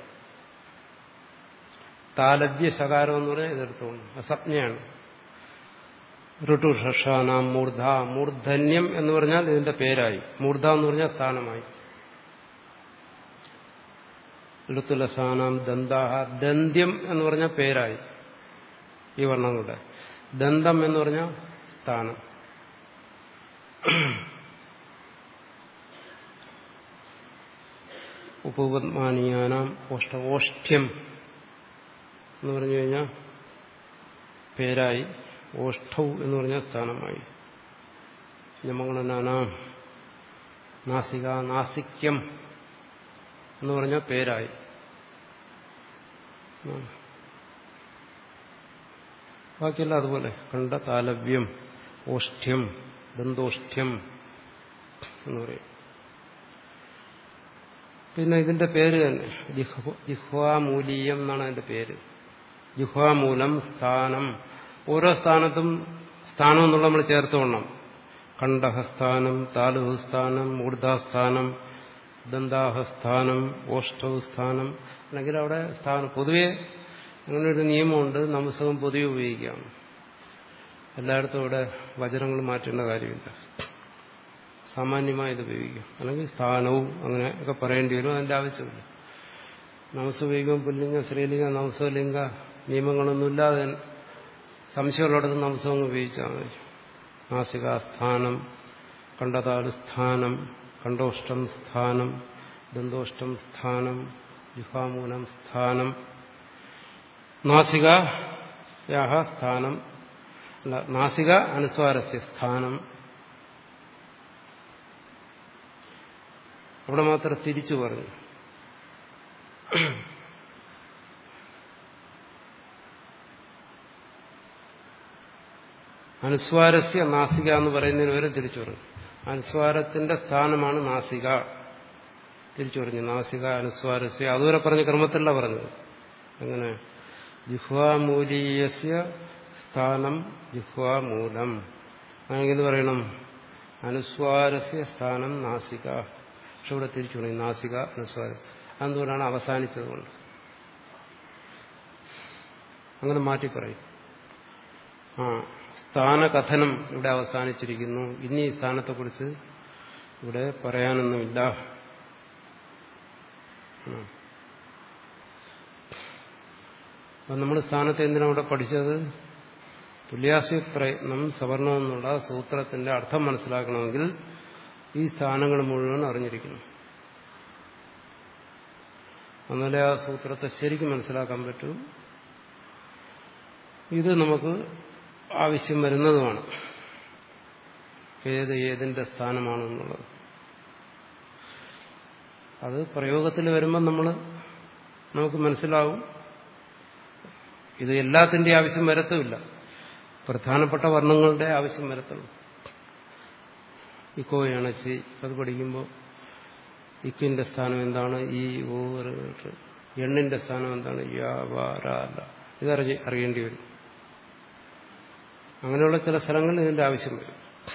താലവ്യ ശകാരം എന്ന് പറഞ്ഞാൽ ഇതെടുത്തോണം അസപ്ഞയാണ് ഋട്ടുഷാനാം മൂർധ മൂർധന്യം എന്ന് പറഞ്ഞാൽ ഇതിന്റെ പേരായി മൂർധ എന്ന് പറഞ്ഞാൽ സ്ഥാനമായി ഋത്തുലസാനാം ദന്താഹ ദന്ത്യം എന്ന് പറഞ്ഞാൽ പേരായി ഈ വർണ്ണങ്ങളുടെ ദന്തം എന്ന് പറഞ്ഞാൽ സ്ഥാനം ഉപപത്മാനീയാനാം ഓഷ്ട ഓഷ്ഠ്യം എന്ന് പറഞ്ഞു കഴിഞ്ഞാൽ പേരായി ഓഷ്ഠൗ എന്ന് പറഞ്ഞാൽ സ്ഥാനമായി ഞമങ്ങളനാനാം നാസിക നാസിക്യം എന്ന് പറഞ്ഞാൽ പേരായി ബാക്കിയെല്ലാം അതുപോലെ കണ്ട താലവ്യം ഓഷ്ഠ്യം ദന്തോഷ്ഠ്യം എന്ന് പറയും പിന്നെ ഇതിന്റെ പേര് തന്നെ ജിഹ്വാമൂലീയം എന്നാണ് അതിന്റെ പേര് ജിഹ്വാമൂലം സ്ഥാനം ഓരോ സ്ഥാനത്തും സ്ഥാനം എന്നുള്ള നമ്മൾ ചേർത്തോണം കണ്ഠസ്ഥാനം താലുസ്ഥാനം മൂർധാസ്ഥാനം ദന്താഹസ്ഥാനം ഓഷ്ടസ്ഥാനം അല്ലെങ്കിൽ അവിടെ സ്ഥാനം പൊതുവെ അങ്ങനെ ഒരു നിയമമുണ്ട് നമസ്തകം പൊതുവെ ഉപയോഗിക്കാം എല്ലായിടത്തും ഇവിടെ വചനങ്ങൾ മാറ്റേണ്ട കാര്യമില്ല സാമാന്യമായി ഇത് ഉപയോഗിക്കും അല്ലെങ്കിൽ സ്ഥാനവും അങ്ങനെ ഒക്കെ പറയേണ്ടി വരും അതിന്റെ ആവശ്യമില്ല നമസ് ഉപയോഗിക്കുമ്പോൾ പുല്ലിംഗ സ്ത്രീലിംഗ നമസ്ലിംഗ നിയമങ്ങളൊന്നുമില്ലാതെ സംശയമുള്ളിടത്ത് നമസ്സവും ഉപയോഗിച്ചാൽ മതി നാസികാസ്ഥാനം കണ്ടതാല് സ്ഥാനം കണ്ടോഷ്ടം സ്ഥാനം ദന്തോഷ്ടം സ്ഥാനം ജിഹാമൂലം സ്ഥാനം നാസിക യാഹ സ്ഥാനം അല്ല നാസിക അനുസ്വാരസ്യ സ്ഥാനം അവിടെ മാത്രം തിരിച്ചു പറഞ്ഞു അനുസ്വാരസ്യ നാസിക എന്ന് പറയുന്നതിന് വരെ തിരിച്ചു പറഞ്ഞു അനുസ്വാരത്തിന്റെ സ്ഥാനമാണ് നാസിക തിരിച്ചു പറഞ്ഞു നാസിക അനുസ്വാരസ്യ അതുവരെ പറഞ്ഞ ക്രമത്തിലല്ല പറഞ്ഞത് എങ്ങനെ ജിഹ്വാമൂലീയസ്യ സ്ഥാനം ജിഹ്വാമൂലം അങ്ങനെ പറയണം അനുസ്വാരസ്യ സ്ഥാനം നാസിക പക്ഷെ ഇവിടെ തിരിച്ചു പറയും നാസിക അനുസ്വാരം അതുകൊണ്ടാണ് അവസാനിച്ചതുകൊണ്ട് അങ്ങനെ മാറ്റി പറയും ആ സ്ഥാനകഥനം ഇവിടെ അവസാനിച്ചിരിക്കുന്നു ഇനി ഈ സ്ഥാനത്തെക്കുറിച്ച് ഇവിടെ പറയാനൊന്നുമില്ല അപ്പം നമ്മൾ സ്ഥാനത്തെ എന്തിനാണ് ഇവിടെ പഠിച്ചത് തുല്യാസ്യ പ്രയത്നം സവർണം എന്നുള്ള സൂത്രത്തിന്റെ അർത്ഥം മനസ്സിലാക്കണമെങ്കിൽ ഈ സ്ഥാനങ്ങൾ മുഴുവൻ അറിഞ്ഞിരിക്കണം എന്നാലേ ആ സൂത്രത്തെ ശരിക്കും മനസ്സിലാക്കാൻ പറ്റൂ ഇത് നമുക്ക് ആവശ്യം വരുന്നതുമാണ് ഏത് ഏതിന്റെ സ്ഥാനമാണെന്നുള്ളത് അത് പ്രയോഗത്തിൽ വരുമ്പോൾ നമ്മൾ നമുക്ക് മനസ്സിലാവും ഇത് എല്ലാത്തിൻ്റെ ആവശ്യം വരത്തുമില്ല പ്രധാനപ്പെട്ട വർണ്ണങ്ങളുടെ ആവശ്യം വരത്തുള്ളൂ ഇക്കോ ഇണച്ചി അത് പഠിക്കുമ്പോൾ ഇക്കിന്റെ സ്ഥാനം എന്താണ് ഈ ഓ എണ്ണിന്റെ സ്ഥാനം എന്താണ് യാ വാ ര ല ഇതറിഞ്ഞ് അറിയേണ്ടി വരും അങ്ങനെയുള്ള ചില സ്ഥലങ്ങളിൽ ഇതിന്റെ ആവശ്യം വരും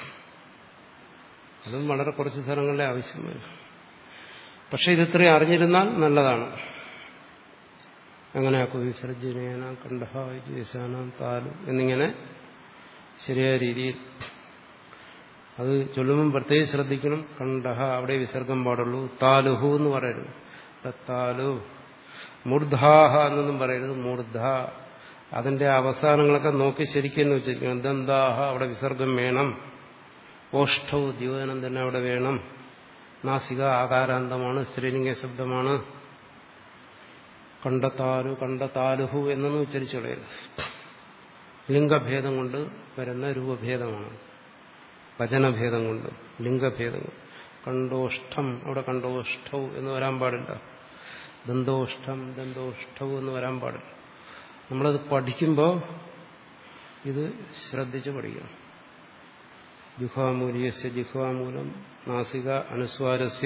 അതും വളരെ കുറച്ച് സ്ഥലങ്ങളിലെ ആവശ്യം വരും പക്ഷെ ഇതിത്രയും അറിഞ്ഞിരുന്നാൽ നല്ലതാണ് അങ്ങനെ കുവിസർജനേന കണ്ഠ ജേശാന താലു എന്നിങ്ങനെ ശരിയായ രീതിയിൽ അത് ചൊല്ലുമ്പം പ്രത്യേകം ശ്രദ്ധിക്കണം കണ്ഠ അവിടെ വിസർഗം പാടുള്ളൂ താലുഹു എന്ന് പറയരുത് താലു മൂർധാഹ എന്നൊന്നും പറയരുത് മൂർധ അതിന്റെ അവസാനങ്ങളൊക്കെ നോക്കി ശരിക്കെന്ന് വെച്ചിരിക്കണം ദന്താഹ അവിടെ വിസർഗം വേണം ഓഷ്ഠവും ദ്യോതനം തന്നെ അവിടെ വേണം നാസിക ആകാരാന്തമാണ് സ്ത്രീലിംഗ ശബ്ദമാണ് കണ്ടത്താലു കണ്ടത്താലുഹു എന്നൊന്നും ഉച്ചരിച്ചു കളയരുത് ലിംഗഭേദം കൊണ്ട് വരുന്ന രൂപഭേദമാണ് വചനഭേദം കൊണ്ട് ലിംഗഭേദം കൊണ്ട് കണ്ടോഷ്ഠം അവിടെ കണ്ടോഷ്ഠവും എന്ന് വരാൻ പാടില്ല ദന്തോഷ്ഠം ദന്തോഷ്ഠവും എന്ന് വരാൻ പാടില്ല നമ്മളത് പഠിക്കുമ്പോൾ ഇത് ശ്രദ്ധിച്ച് പഠിക്കണം ജുഹാമൂല്യസ്യ ജുഹാമൂലം നാസിക അനുസ്വാരസ്യ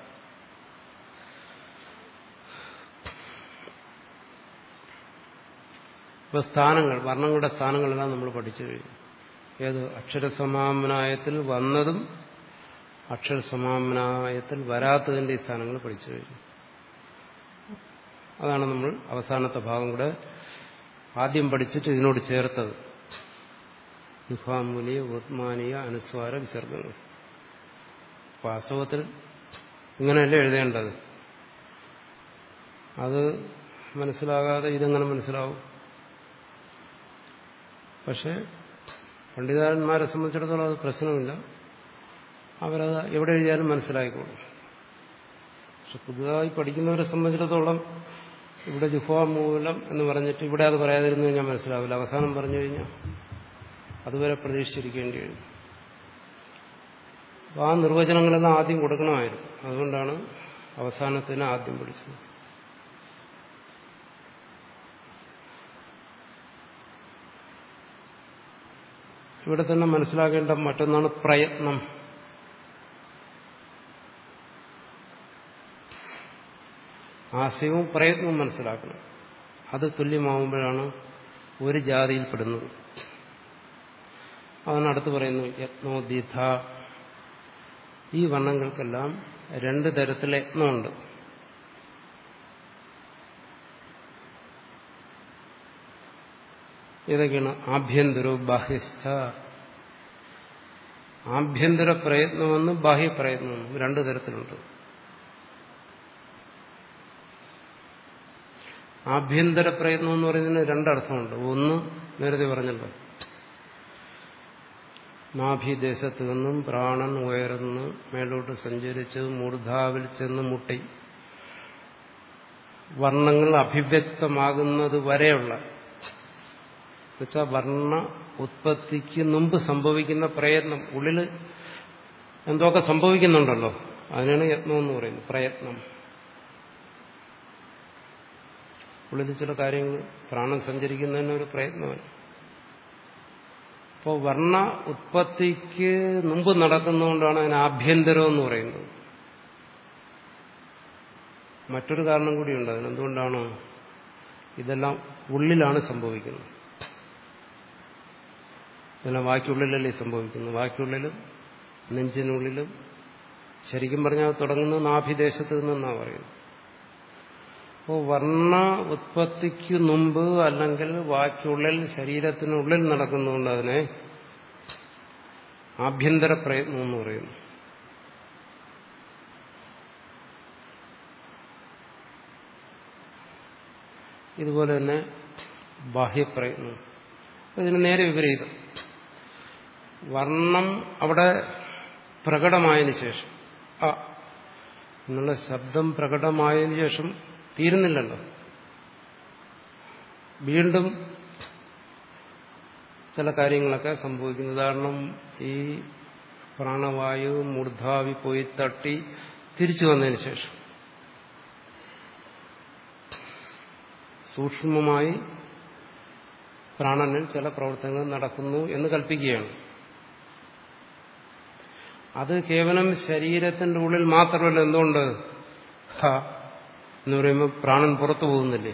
ഇപ്പൊ സ്ഥാനങ്ങൾ വർണ്ണങ്ങളുടെ സ്ഥാനങ്ങളെല്ലാം നമ്മൾ പഠിച്ചു കഴിഞ്ഞു ഏത് അക്ഷരസമാമനായത്തിൽ വന്നതും അക്ഷരസമാമനായത്തിൽ വരാത്തതിന്റെ ഈ സ്ഥാനങ്ങൾ പഠിച്ചു കഴിഞ്ഞു അതാണ് നമ്മൾ അവസാനത്തെ ഭാഗം കൂടെ ആദ്യം പഠിച്ചിട്ട് ഇതിനോട് ചേർത്തത് യുഹാമൂലിയ ഉത്മാനീയ അനുസ്വാര വിസർഗങ്ങൾ വാസ്തവത്തിൽ ഇങ്ങനെയല്ലേ എഴുതേണ്ടത് അത് മനസ്സിലാകാതെ ഇതെങ്ങനെ മനസ്സിലാവും പക്ഷെ പണ്ഡിതന്മാരെ സംബന്ധിച്ചിടത്തോളം അത് പ്രശ്നമില്ല അവരത് എവിടെ എഴുതിയാലും മനസ്സിലായിക്കോളും പക്ഷെ പുതുതായി പഠിക്കുന്നവരെ സംബന്ധിച്ചിടത്തോളം ഇവിടെ ജുഹ്വാമൂലം എന്ന് പറഞ്ഞിട്ട് ഇവിടെ അത് പറയാതിരുന്നു കഴിഞ്ഞാൽ മനസ്സിലാവില്ല അവസാനം പറഞ്ഞു കഴിഞ്ഞാൽ അതുവരെ പ്രതീക്ഷിച്ചിരിക്കേണ്ടി വരും അപ്പോൾ ആ നിർവചനങ്ങളെല്ലാം ആദ്യം കൊടുക്കണമായിരുന്നു അതുകൊണ്ടാണ് അവസാനത്തിന് ആദ്യം പഠിച്ചത് ഇവിടെ തന്നെ മനസ്സിലാക്കേണ്ട മറ്റൊന്നാണ് പ്രയത്നം ആശയവും പ്രയത്നവും മനസ്സിലാക്കണം അത് തുല്യമാവുമ്പോഴാണ് ഒരു ജാതിയിൽപ്പെടുന്നത് അതാണ് അടുത്ത് പറയുന്നു യത്നോദിഥ ഈ വർണ്ണങ്ങൾക്കെല്ലാം രണ്ട് തരത്തിലെ യത്നമുണ്ട് ഏതൊക്കെയാണ് ആഭ്യന്തരവും ബാഹ്യസ്ഥ ആഭ്യന്തര പ്രയത്നമെന്നും ബാഹ്യപ്രയത്നമെന്നും രണ്ടു തരത്തിലുണ്ട് ആഭ്യന്തര പ്രയത്നം എന്ന് പറയുന്നതിന് രണ്ടർത്ഥമുണ്ട് ഒന്ന് നേരത്തെ പറഞ്ഞല്ലോ നാഭിദേശത്ത് നിന്നും പ്രാണൻ ഉയർന്ന് മേലോട്ട് സഞ്ചരിച്ച് മൂർധാവിൽ ചെന്ന് മുട്ടി വർണ്ണങ്ങൾ അഭിവ്യക്തമാകുന്നത് വരെയുള്ള എന്നുവെച്ചാൽ വർണ്ണ ഉത്പത്തിക്ക് മുമ്പ് സംഭവിക്കുന്ന പ്രയത്നം ഉള്ളിൽ എന്തൊക്കെ സംഭവിക്കുന്നുണ്ടല്ലോ അതിനാണ് യത്നം എന്ന് പറയുന്നത് പ്രയത്നം ഉള്ളിൽ ചില കാര്യങ്ങൾ പ്രാണൻ സഞ്ചരിക്കുന്നതിന് ഒരു പ്രയത്നമാണ് അപ്പോൾ വർണ്ണ ഉത്പത്തിക്ക് മുമ്പ് നടക്കുന്നതുകൊണ്ടാണ് അതിന് ആഭ്യന്തരം എന്ന് പറയുന്നത് മറ്റൊരു കാരണം കൂടിയുണ്ട് അതിനെന്തുകൊണ്ടാണ് ഇതെല്ലാം ഉള്ളിലാണ് സംഭവിക്കുന്നത് ഇതെല്ലാം ബാക്കിയുള്ളിലല്ലേ സംഭവിക്കുന്നു ബാക്കിയുള്ളിലും നെഞ്ചിനുള്ളിലും ശരിക്കും പറഞ്ഞാൽ തുടങ്ങുന്നത് നാഭിദേശത്ത് നിന്നാണ് പറയുന്നത് അപ്പോൾ വർണ്ണ ഉത്പത്തിക്ക് മുമ്പ് അല്ലെങ്കിൽ ബാക്കിയുള്ളിൽ ശരീരത്തിനുള്ളിൽ നടക്കുന്നതുകൊണ്ട് അതിനെ ആഭ്യന്തര പ്രയത്നം എന്ന് പറയുന്നു ഇതുപോലെ തന്നെ ബാഹ്യപ്രയത്നം ഇതിന് നേരെ വിപരീതം വർണ്ണം അവിടെ പ്രകടമായതിനു ശേഷം ആ എന്നുള്ള ശബ്ദം പ്രകടമായതിനു ശേഷം തീരുന്നില്ലല്ലോ വീണ്ടും ചില കാര്യങ്ങളൊക്കെ സംഭവിക്കുന്നു ഉദാഹരണം ഈ പ്രാണവായു മൂർധാവി പോയി തട്ടി തിരിച്ചു വന്നതിന് ശേഷം സൂക്ഷ്മമായി പ്രാണനിൽ ചില പ്രവർത്തനങ്ങൾ നടക്കുന്നു എന്ന് കൽപ്പിക്കുകയാണ് അത് കേവലം ശരീരത്തിന്റെ ഉള്ളിൽ മാത്രമല്ല എന്തുകൊണ്ട് ഹ എന്ന് പറയുമ്പോൾ പ്രാണൻ പുറത്തു പോകുന്നില്ലേ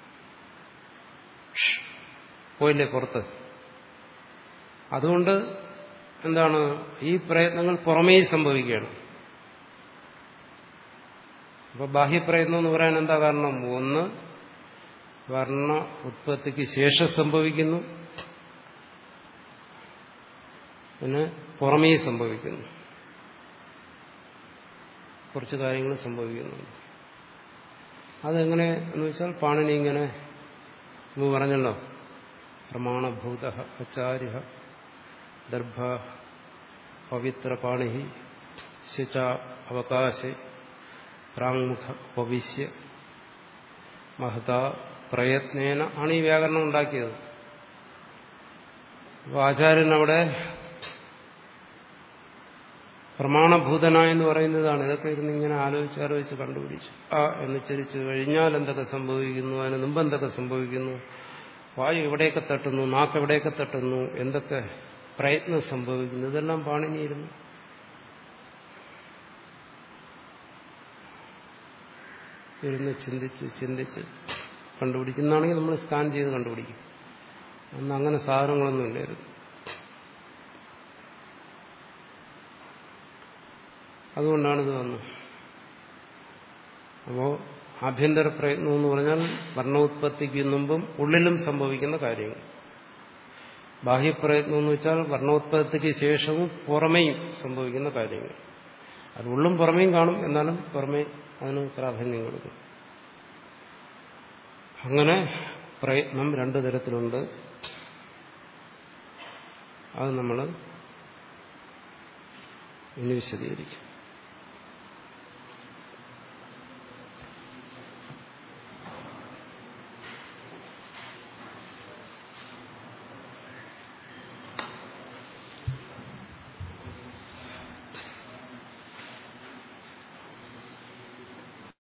പോയില്ലേ പുറത്ത് അതുകൊണ്ട് എന്താണ് ഈ പ്രയത്നങ്ങൾ പുറമേ സംഭവിക്കുകയാണ് അപ്പൊ ബാഹ്യപ്രയത്നം എന്ന് പറയാൻ എന്താ കാരണം ഒന്ന് വർണ്ണ ഉത്പത്തിക്ക് ശേഷം സംഭവിക്കുന്നു പിന്നെ പുറമേ സംഭവിക്കുന്നു കുറച്ച് കാര്യങ്ങൾ സംഭവിക്കുന്നുണ്ട് അതെങ്ങനെ എന്ന് വെച്ചാൽ പാണിനി ഇങ്ങനെ മുമ്പ് പറഞ്ഞല്ലോ പ്രമാണഭൂത ആചാര്യ ദർഭ പവിത്ര പാണി ശുച അവകാശ പ്രാങ്മുഖ ഉപവിശ്യ മഹത പ്രയത്നേന ആണ് ഈ വ്യാകരണം ഉണ്ടാക്കിയത് അപ്പോൾ ആചാര്യൻ അവിടെ പ്രമാണഭൂതനായെന്ന് പറയുന്നതാണ് ഇതൊക്കെ ഇരുന്ന് ഇങ്ങനെ ആലോചിച്ച് ആലോചിച്ച് കണ്ടുപിടിച്ചു ആ എന്ന് ചരിച്ചു കഴിഞ്ഞാൽ എന്തൊക്കെ സംഭവിക്കുന്നു അതിന് മുമ്പ് എന്തൊക്കെ സംഭവിക്കുന്നു വായു എവിടെയൊക്കെ തട്ടുന്നു നാക്ക് എവിടെയൊക്കെ തട്ടുന്നു എന്തൊക്കെ പ്രയത്നം സംഭവിക്കുന്നത് ഇതെല്ലാം പാണിനിയിരുന്നു ഇരുന്ന് ചിന്തിച്ച് ചിന്തിച്ച് കണ്ടുപിടിക്കുന്നതാണെങ്കിൽ നമ്മൾ സ്കാൻ ചെയ്ത് കണ്ടുപിടിക്കും അന്ന് അങ്ങനെ സാധനങ്ങളൊന്നും ഇല്ലായിരുന്നു അതുകൊണ്ടാണ് ഇത് വന്നത് അപ്പോ ആഭ്യന്തര പ്രയത്നം എന്ന് പറഞ്ഞാൽ വർണ്ണോത്പത്തിക്ക് മുമ്പും ഉള്ളിലും സംഭവിക്കുന്ന കാര്യങ്ങൾ ബാഹ്യപ്രയത്നം എന്ന് വെച്ചാൽ വർണ്ണോത്പത്തിക്ക് ശേഷവും പുറമേയും സംഭവിക്കുന്ന കാര്യങ്ങൾ അത് ഉള്ളും പുറമേയും കാണും എന്നാലും പുറമേ അതിന് പ്രാധാന്യം കൊടുക്കും അങ്ങനെ പ്രയത്നം രണ്ടു തരത്തിലുണ്ട് അത് നമ്മൾ ഇനി വിശദീകരിക്കും